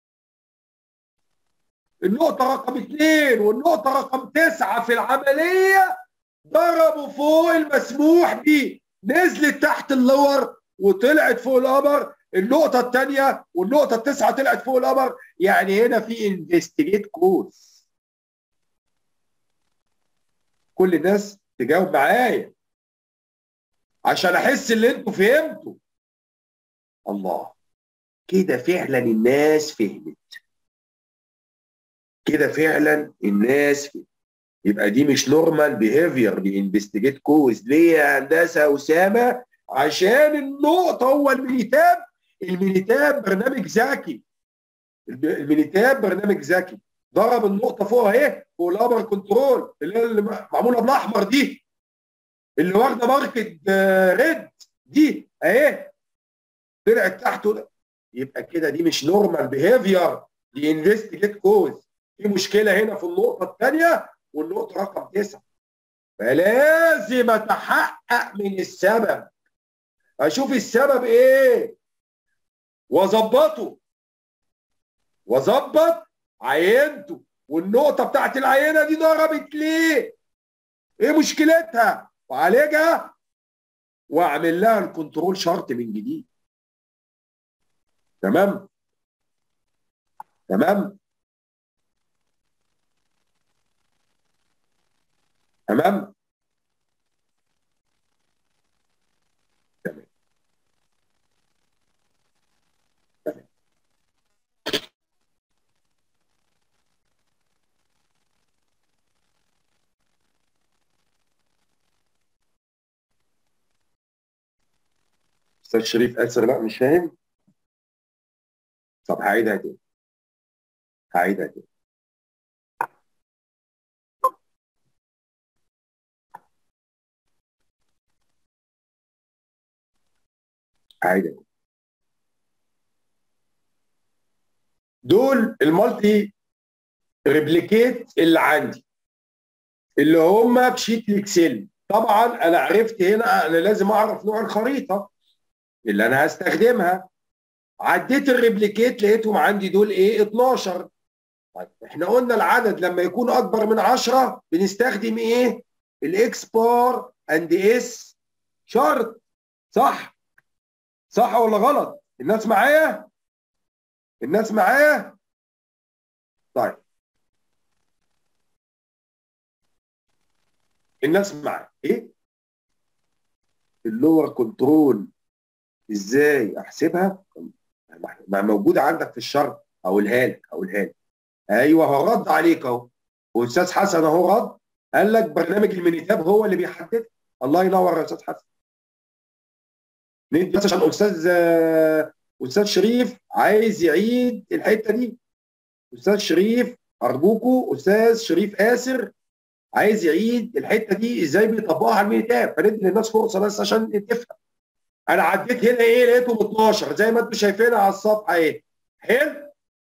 [SPEAKER 1] النقطة رقم اثنين والنقطة رقم تسعة في العملية ضربوا فوق المسموح به نزلت تحت اللور وطلعت فوق القمر النقطة الثانية والنقطة التسعة طلعت فوق القمر يعني هنا في انفستيجيت كورس كل الناس تجاوب معايا عشان احس ان انتوا فهمتوا الله كده فعلا الناس فهمت كده فعلا الناس فهمت يبقى دي مش نورمال بيهيفير دي انفستيجيت كوز ليه يا هندسه اسامه عشان النقطه هو المينيتاب المينيتاب برنامج ذكي المينيتاب برنامج ذكي ضرب النقطه فوق اهي فوق الابر كنترول اللي هي اللي معموله بالاحمر دي اللي واخده ماركت ريد دي اهي طلعت تحته يبقى كده دي مش نورمال بيهيفير دي انفستيجيت كوز في مشكله هنا في النقطه الثانيه والنقطه رقم تسعه فلازم اتحقق من السبب اشوف السبب ايه واظبطه واظبط عينته والنقطه بتاعت العينه دي ضربت ليه ايه مشكلتها وعالجها واعمل لها الكنترول شرط من جديد تمام تمام تمام تمام تمام استاذ شريف اسر لا مش فاهم طب هعيدها تاني هعيدها تاني هعيدها تاني دول المالتي ريبليكيت اللي عندي اللي هم في شيت الاكسل طبعا انا عرفت هنا انا لازم اعرف نوع الخريطه اللي انا هستخدمها عديت الريبليكيت لقيتهم عندي دول ايه 12 طيب احنا قلنا العدد لما يكون اكبر من 10 بنستخدم ايه الاكس بار اند اس شرط صح صح ولا غلط الناس معايا الناس معايا طيب الناس معايا ايه اللور كنترول ازاي احسبها ما موجوده عندك في الشرط اقولها لك اقولها لك ايوه هو رد عليك اهو واستاذ حسن اهو رد قال لك برنامج المينيتاب هو اللي بيحدد الله ينور يا استاذ حسن ندي بس عشان استاذ استاذ شريف عايز يعيد الحته دي استاذ شريف ارجوكوا استاذ شريف اسر عايز يعيد الحته دي ازاي بيطبقها على المينيتاب فندي للناس فرصه بس عشان تفهم انا عديت هنا ايه لقيتهم 12 زي ما انتم شايفينها على الصفحه ايه حلو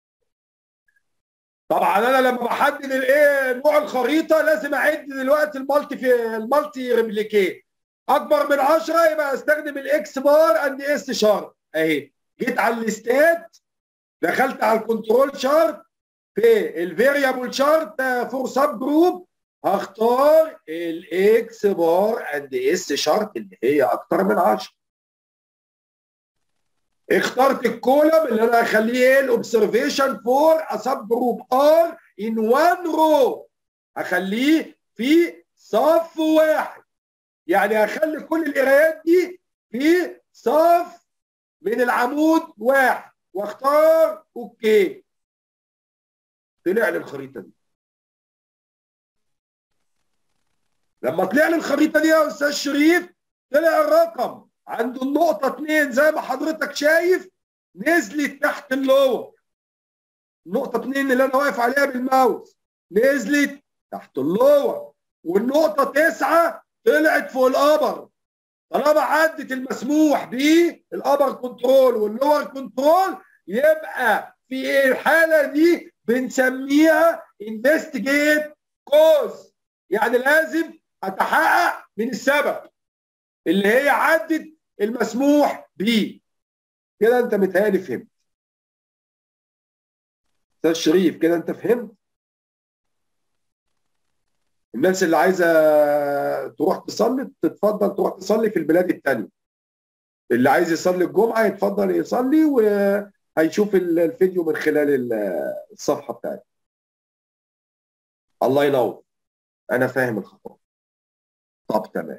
[SPEAKER 1] طبعا انا لما بحدد الايه نوع الخريطه لازم اعد دلوقتي المالتي في المالتي ريبليكيت اكبر من 10 يبقى استخدم الاكس بار اند اس شارت اهي جيت على الاستات دخلت على الكنترول شارت في الفاريبل شارت فور سب جروب هختار الاكس بار اند اس شارت اللي هي اكتر من 10 اخترت الكولم اللي انا هخليه ايه الاوبزرفيشن فور ا سب جروب ار ان وان رو هخليه في صف واحد يعني هخلي كل القرايات دي في صف من العمود واحد واختار اوكي طلع لي الخريطه دي لما طلع لي الخريطه دي يا استاذ شريف طلع الرقم عند النقطه 2 زي ما حضرتك شايف نزلت تحت اللور النقطه 2 اللي انا واقف عليها بالماوس نزلت تحت اللور والنقطه 9 طلعت فوق الابر طالما عدت المسموح به الابر كنترول واللور كنترول يبقى في الحاله دي بنسميها انفستيجيت كوز يعني لازم اتحقق من السبب اللي هي عدت المسموح به كده انت متهيألي فهمت استاذ شريف كده انت فهمت الناس اللي عايزه تروح تصلي تتفضل تروح تصلي في البلاد الثانيه اللي عايز يصلي الجمعه يتفضل يصلي وهيشوف الفيديو من خلال الصفحه بتاعتي الله ينور انا فاهم الخطوات طب تمام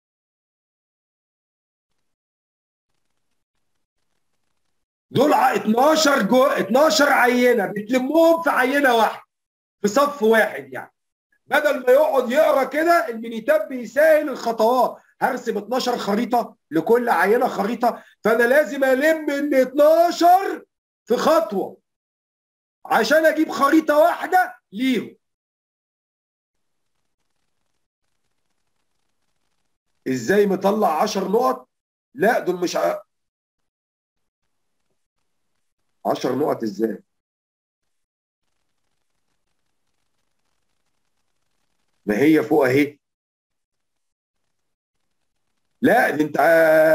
[SPEAKER 1] دول 12 جو 12 عينه بتلمهم في عينه واحده في صف واحد يعني بدل ما يقعد يقرا كده المينيتاب بيسهل الخطوات هرسم 12 خريطه لكل عينه خريطه فانا لازم الم ال 12 في خطوه عشان اجيب خريطه واحده ليهم ازاي مطلع 10 نقط لا دول مش 10 نقط ازاي ما هي فوق اهي لا دي انت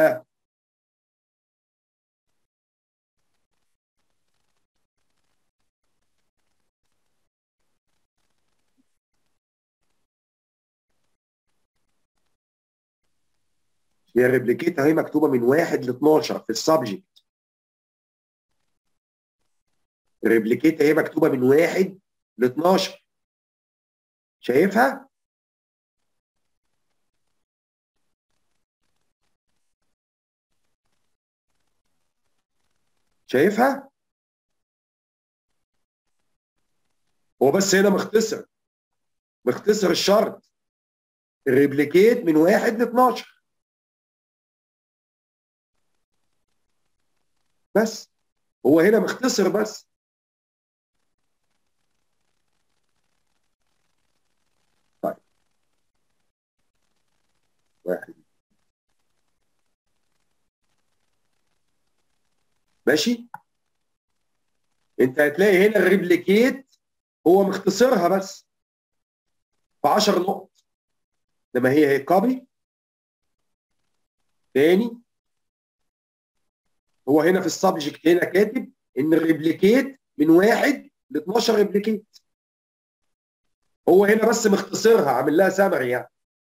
[SPEAKER 1] هي الريبليكيت اهي مكتوبه من 1 ل 12 في السبجكت الريبليكيت اهي مكتوبه من 1 ل 12 شايفها؟ شايفها؟ هو بس هنا مختصر مختصر الشرط الريبليكيت من 1 ل 12 بس هو هنا مختصر بس طيب واحد ماشي انت هتلاقي هنا الريبليكيت هو مختصرها بس في 10 نقط لما هي هي كوبي تاني هو هنا في السبجكت هنا كاتب ان الريبليكيت من واحد ل 12 ريبليكيت هو هنا بس مختصرها عامل لها سمري يعني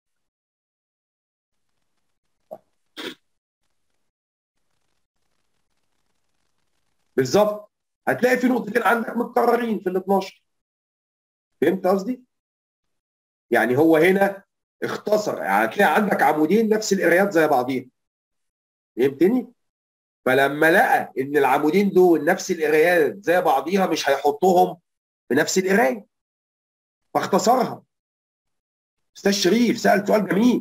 [SPEAKER 1] بالظبط هتلاقي في نقطتين عندك متكررين في ال 12 فهمت قصدي؟ يعني هو هنا اختصر يعني هتلاقي عندك عمودين نفس القرايات زي بعضيهم فهمتني؟ فلما لقى ان العمودين دول نفس القرايات زي بعضيها مش هيحطهم في نفس القرايه فاختصرها استاذ شريف سال سؤال جميل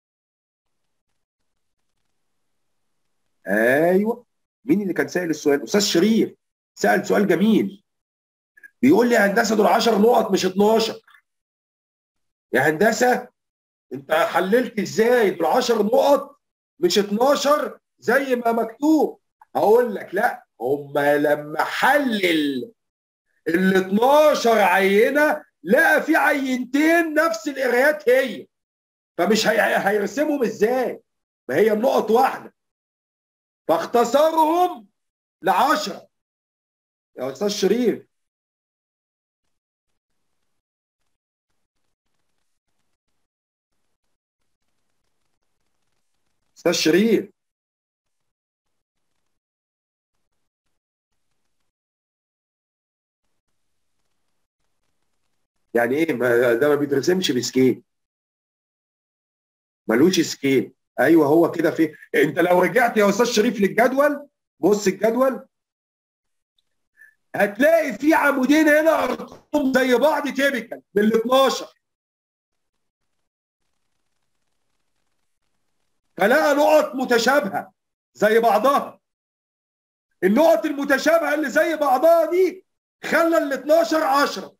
[SPEAKER 1] ايوه مين اللي كان سائل السؤال استاذ شريف سال سؤال جميل بيقول لي يا هندسه دول 10 نقط مش 12 يا هندسه انت حللت ازاي دول 10 نقط مش 12 زي ما مكتوب هقول لك لا هم لما حلل ال 12 عينه لقى في عينتين نفس القرايات هي فمش هي... هيرسمهم ازاي؟ ما هي النقط واحده فاختصرهم ل 10 يا استاذ شريف استاذ شريف يعني ايه ما ده ما بيترسمش بسكيل ملوش سكيل ايوه هو كده في انت لو رجعت يا استاذ شريف للجدول بص الجدول هتلاقي في عمودين هنا ارقام زي بعض تيبيكال من ال 12 فلقى نقط متشابهه زي بعضها النقط المتشابهه اللي زي بعضها دي خلى ال 12 10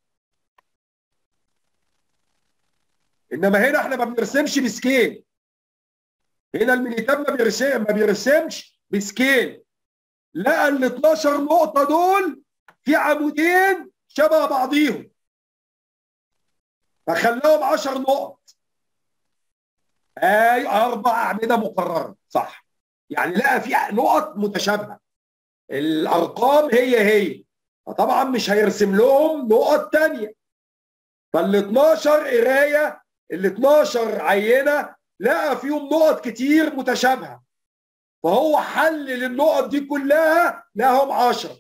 [SPEAKER 1] انما هنا احنا ما بنرسمش بسكيل هنا المينيتاب ما بيرسم ما بيرسمش بسكيل لقى ال 12 نقطه دول في عمودين شبه بعضيهم فخلاهم 10 نقط اي اربع اعمده مقرره صح يعني لقى في نقط متشابهه الارقام هي هي فطبعا مش هيرسم لهم نقط تانية فال 12 قرايه ال 12 عينه لقى فيهم نقط كتير متشابهه فهو حلل النقط دي كلها لقاهم 10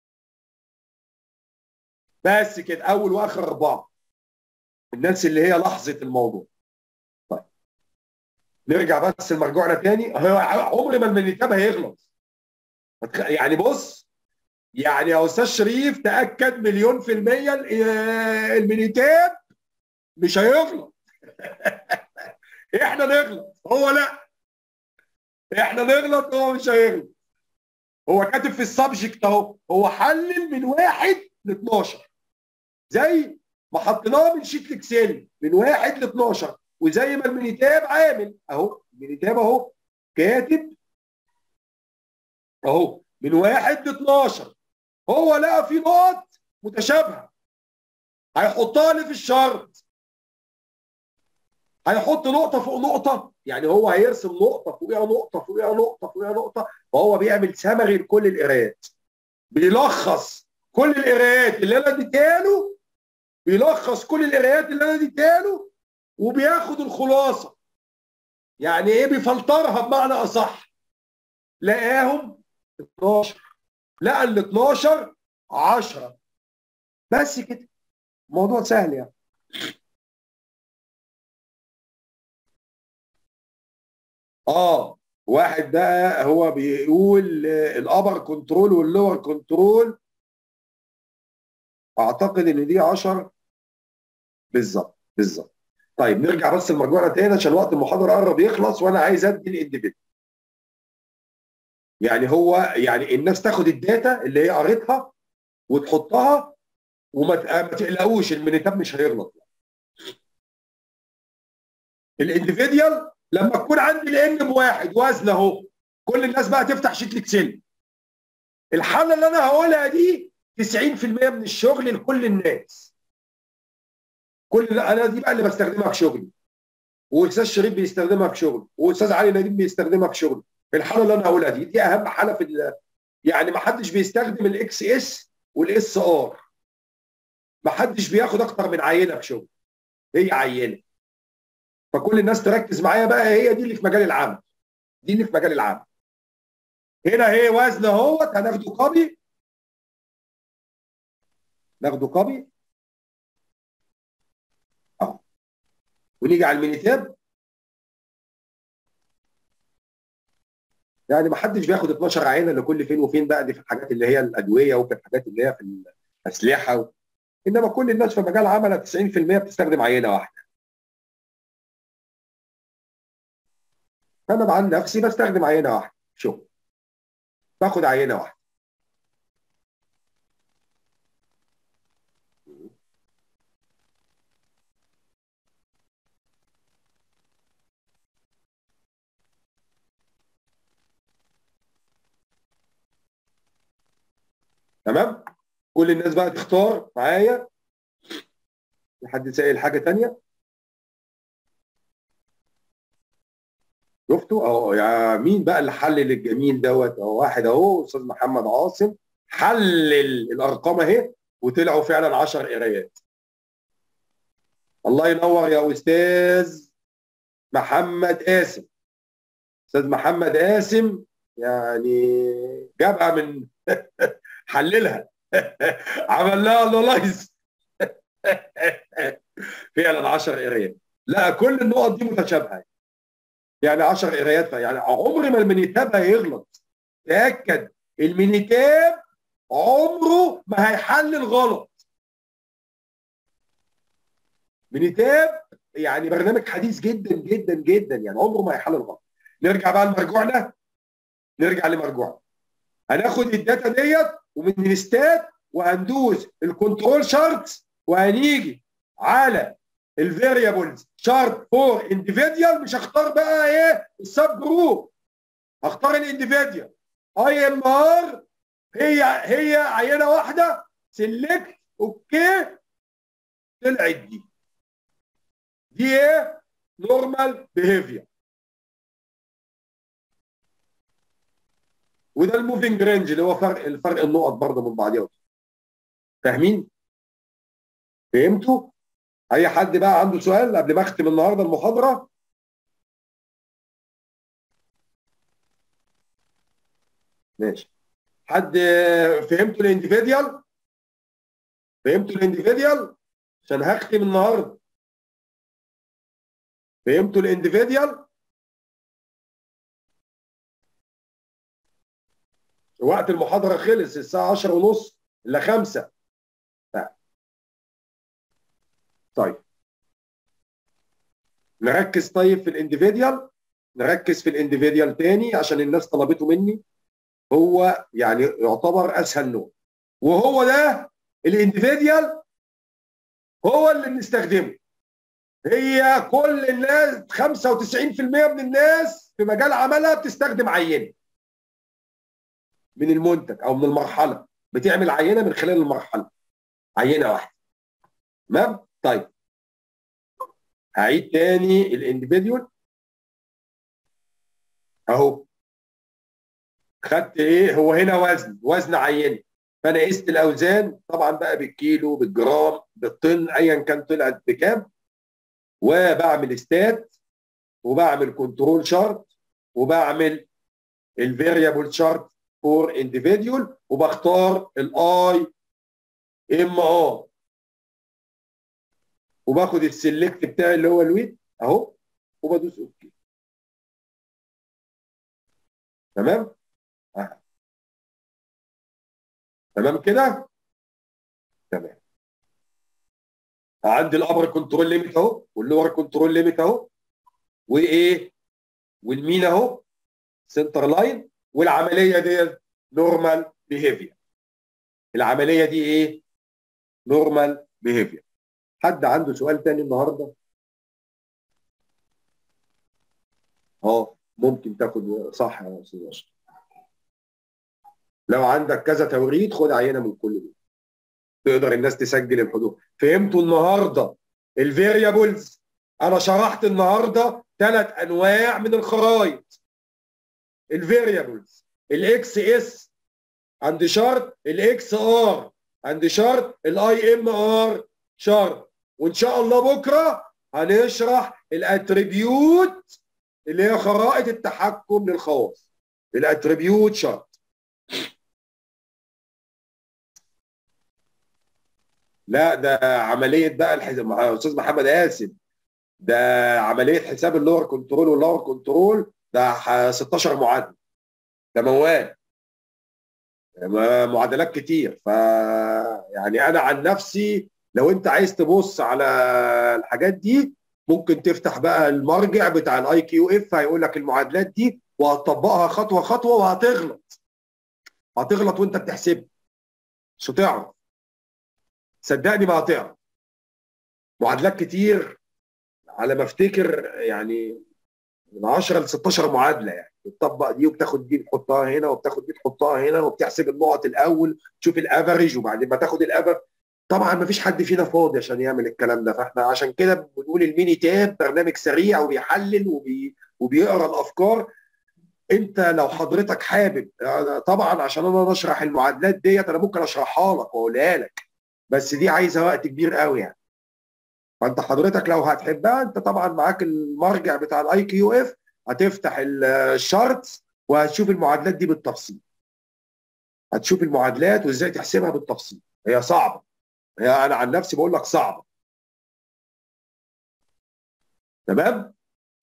[SPEAKER 1] بس كده اول واخر اربعه الناس اللي هي لاحظت الموضوع طيب نرجع بس لمرجوعنا تاني هو عمر ما المنتاب هيغلط يعني بص يعني يا استاذ شريف تاكد مليون في الميه المينيتاب مش هيغلط احنا نغلط هو لا احنا نغلط هو مش هيغلط هو كاتب في السبجكت اهو هو حلل من واحد ل 12 زي ما حطيناه من شيت الاكسل من واحد ل 12 وزي ما المينيتاب عامل اهو المينيتاب اهو كاتب اهو من واحد ل 12 هو لقى في نقط متشابهه هيحطها لي في الشرط هيحط نقطه فوق نقطه يعني هو هيرسم نقطه فوقها نقطه فوقها نقطه فوقها نقطه فهو بيعمل سمري لكل القرايات بيلخص كل القرايات اللي انا اديتها له بيلخص كل القرايات اللي انا اديتها له وبياخد الخلاصه يعني ايه بيفلترها بمعنى اصح لقاهم 12 لقى ال 12 10 بس كده موضوع سهل يعني اه واحد بقى هو بيقول الابر كنترول واللور كنترول اعتقد ان دي 10 بالظبط بالظبط طيب نرجع بس لمرجوعنا تاني عشان وقت المحاضره قرب يخلص وانا عايز ادي الانديفيدوال يعني هو يعني الناس تاخد الداتا اللي هي قريتها وتحطها وما تقلقوش المينيتاب مش هيغلط الانديفيديال لما تكون عندي الان بواحد وزن اهو كل الناس بقى تفتح شيت الاكسل الحاله اللي انا هقولها دي 90% من الشغل لكل الناس كل انا دي بقى اللي بستخدمها في شغلي واستاذ شريف بيستخدمها في شغله واستاذ علي نديم بيستخدمها في شغله الحاله اللي انا هقولها دي دي اهم حاله في ال... يعني ما حدش بيستخدم الاكس اس والاس ار ما حدش بياخد اكتر من عينه في شغل هي عينه فكل الناس تركز معايا بقى هي دي اللي في مجال العمل دي اللي في مجال العمل هنا هي وزن اهوت هناخده كوبي ناخده كوبي اهو ونيجي على المينيتاب يعني ما حدش بياخد 12 عينه لكل فين وفين بقى دي في الحاجات اللي هي الادويه وفي الحاجات اللي هي في الاسلحه و... انما كل الناس في مجال عملها 90% بتستخدم عينه واحده انا عن نفسي بستخدم عينه واحده شوف باخد عينه واحده تمام كل الناس بقى تختار معايا حد سائل حاجه تانية شفتوا اهو يا مين بقى اللي حلل الجميل دوت اهو واحد اهو استاذ محمد عاصم حلل الارقام اهي وطلعوا فعلا 10 قرايات الله ينور يا استاذ محمد قاسم استاذ محمد قاسم يعني جابها من حللها عمل لها انالايز فعلا 10 قرايات لا كل النقط دي متشابهه يعني 10 قرايات يعني عمر ما المينيتاب هيغلط تاكد المينيتاب عمره ما هيحلل غلط مينيتاب يعني برنامج حديث جدا جدا جدا يعني عمره ما هيحلل غلط نرجع بقى لمرجوعنا نرجع لمرجوعنا هناخد الداتا ديت ومن الستات وهندوس الكنترول شارت وهنيجي على الفاريبلز شارت فور انديفيديال مش هختار بقى ايه السب جروب هختار الانديفيديال اي ام ار هي هي عينه واحده سيلكت اوكي طلعت دي دي ايه نورمال بيهيفير وده الموفينج رينج اللي هو فرق الفرق النقط برضه من بعضيها فاهمين؟ فهمتوا؟ اي حد بقى عنده سؤال قبل ما اختم النهارده المحاضره ماشي حد فهمتوا الانديفيديال فهمتوا الانديفيديال عشان هختم النهارده فهمتوا الانديفيديال وقت المحاضره خلص الساعه 10 ونص الا 5 طيب نركز طيب في الانديفيديال نركز في الانديفيديال تاني عشان الناس طلبته مني هو يعني يعتبر اسهل نوع وهو ده الانديفيديال هو اللي بنستخدمه هي كل الناس 95% من الناس في مجال عملها بتستخدم عينه من المنتج او من المرحله بتعمل عينه من خلال المرحله عينه واحده تمام طيب هعيد تاني الانديفيديول اهو خدت ايه هو هنا وزن وزن عينه فانا قست الاوزان طبعا بقى بالكيلو بالجرام بالطن ايا كان طلعت بكام وبعمل ستات وبعمل كنترول شارت وبعمل الفاريبل شارت فور انديفيديول وبختار الاي ام ار وباخد السلكت بتاعي اللي هو الويت اهو وبدوس اوكي تمام آه. تمام كده تمام عندي الابر كنترول ليميت اهو واللور كنترول ليميت اهو وايه والمين اهو سنتر لاين والعمليه دي نورمال بيهيفير العمليه دي ايه نورمال بيهيفير حد عنده سؤال تاني النهارده اه ممكن تاخد صح يا استاذ اشرف لو عندك كذا توريد خد عينه من كل دول تقدر الناس تسجل الحدود فهمتوا النهارده الفاريبلز انا شرحت النهارده ثلاث انواع من الخرائط الفاريبلز الاكس اس عند شرط الاكس ار عند شرط الاي ام ار شرط وان شاء الله بكره هنشرح الاتريبيوت اللي هي خرائط التحكم للخواص الاتريبيوت شرط لا ده عمليه بقى الحزب استاذ محمد قاسم ده عمليه حساب اللور كنترول واللور كنترول ده 16 معادله ده موال معادلات كتير ف يعني انا عن نفسي لو انت عايز تبص على الحاجات دي ممكن تفتح بقى المرجع بتاع الاي كيو اف هيقول لك المعادلات دي وهتطبقها خطوه خطوه وهتغلط هتغلط وانت بتحسبها مش هتعرف صدقني ما هتعرف معادلات كتير على ما افتكر يعني من 10 ل 16 معادله يعني بتطبق دي وبتاخد دي تحطها هنا وبتاخد دي تحطها هنا وبتحسب النقط الاول تشوف الافريج وبعدين ما تاخد الافريج طبعا ما فيش حد فينا فاضي عشان يعمل الكلام ده فاحنا عشان كده بنقول الميني تاب برنامج سريع وبيحلل وبي وبيقرا الافكار انت لو حضرتك حابب طبعا عشان انا نشرح المعادلات ديت انا ممكن اشرحها لك واقولها لك بس دي عايزه وقت كبير قوي يعني فانت حضرتك لو هتحبها انت طبعا معاك المرجع بتاع الاي كيو اف هتفتح الشارتس وهتشوف المعادلات دي بالتفصيل هتشوف المعادلات وازاي تحسبها بالتفصيل هي صعبه هي انا عن نفسي بقول لك صعبه تمام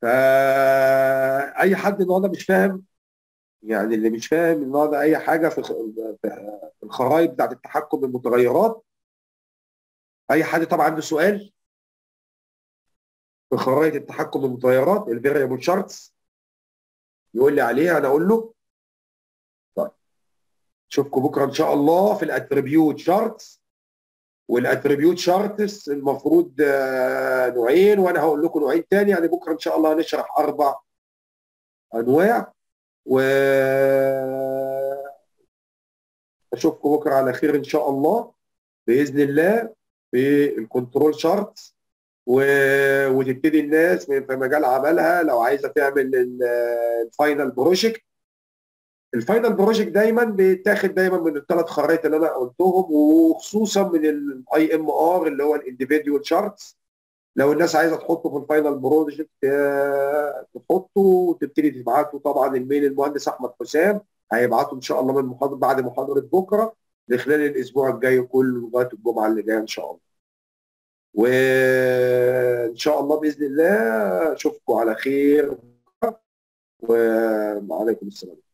[SPEAKER 1] فاي حد النهارده مش فاهم يعني اللي مش فاهم النهارده اي حاجه في في الخرائط بتاعت التحكم بالمتغيرات اي حد طبعا عنده سؤال في خرائط التحكم بالمتغيرات الفيريبل شارتس يقول لي عليها انا اقول له طيب اشوفكم بكره ان شاء الله في الاتريبيوت شارتس والاتريبيوت شارتس المفروض نوعين وانا هقول لكم نوعين تاني يعني بكره ان شاء الله هنشرح اربع انواع و اشوفكم بكره على خير ان شاء الله باذن الله في الكنترول شارتس و... وتبتدي الناس في مجال عملها لو عايزه تعمل الفاينل بروجكت الفاينل بروجكت دايما بيتاخد دايما من الثلاث خرائط اللي انا قلتهم وخصوصا من الاي ام ار اللي هو الانديفيديوال شارتس لو الناس عايزه تحطه في الفاينل بروجكت تحطه وتبتدي تبعته طبعا الميل المهندس احمد حسام هيبعته ان شاء الله من محاضره بعد محاضره بكره لخلال الاسبوع الجاي كله لغايه الجمعه اللي جايه ان شاء الله. وان شاء الله باذن الله اشوفكم على خير وعليكم السلام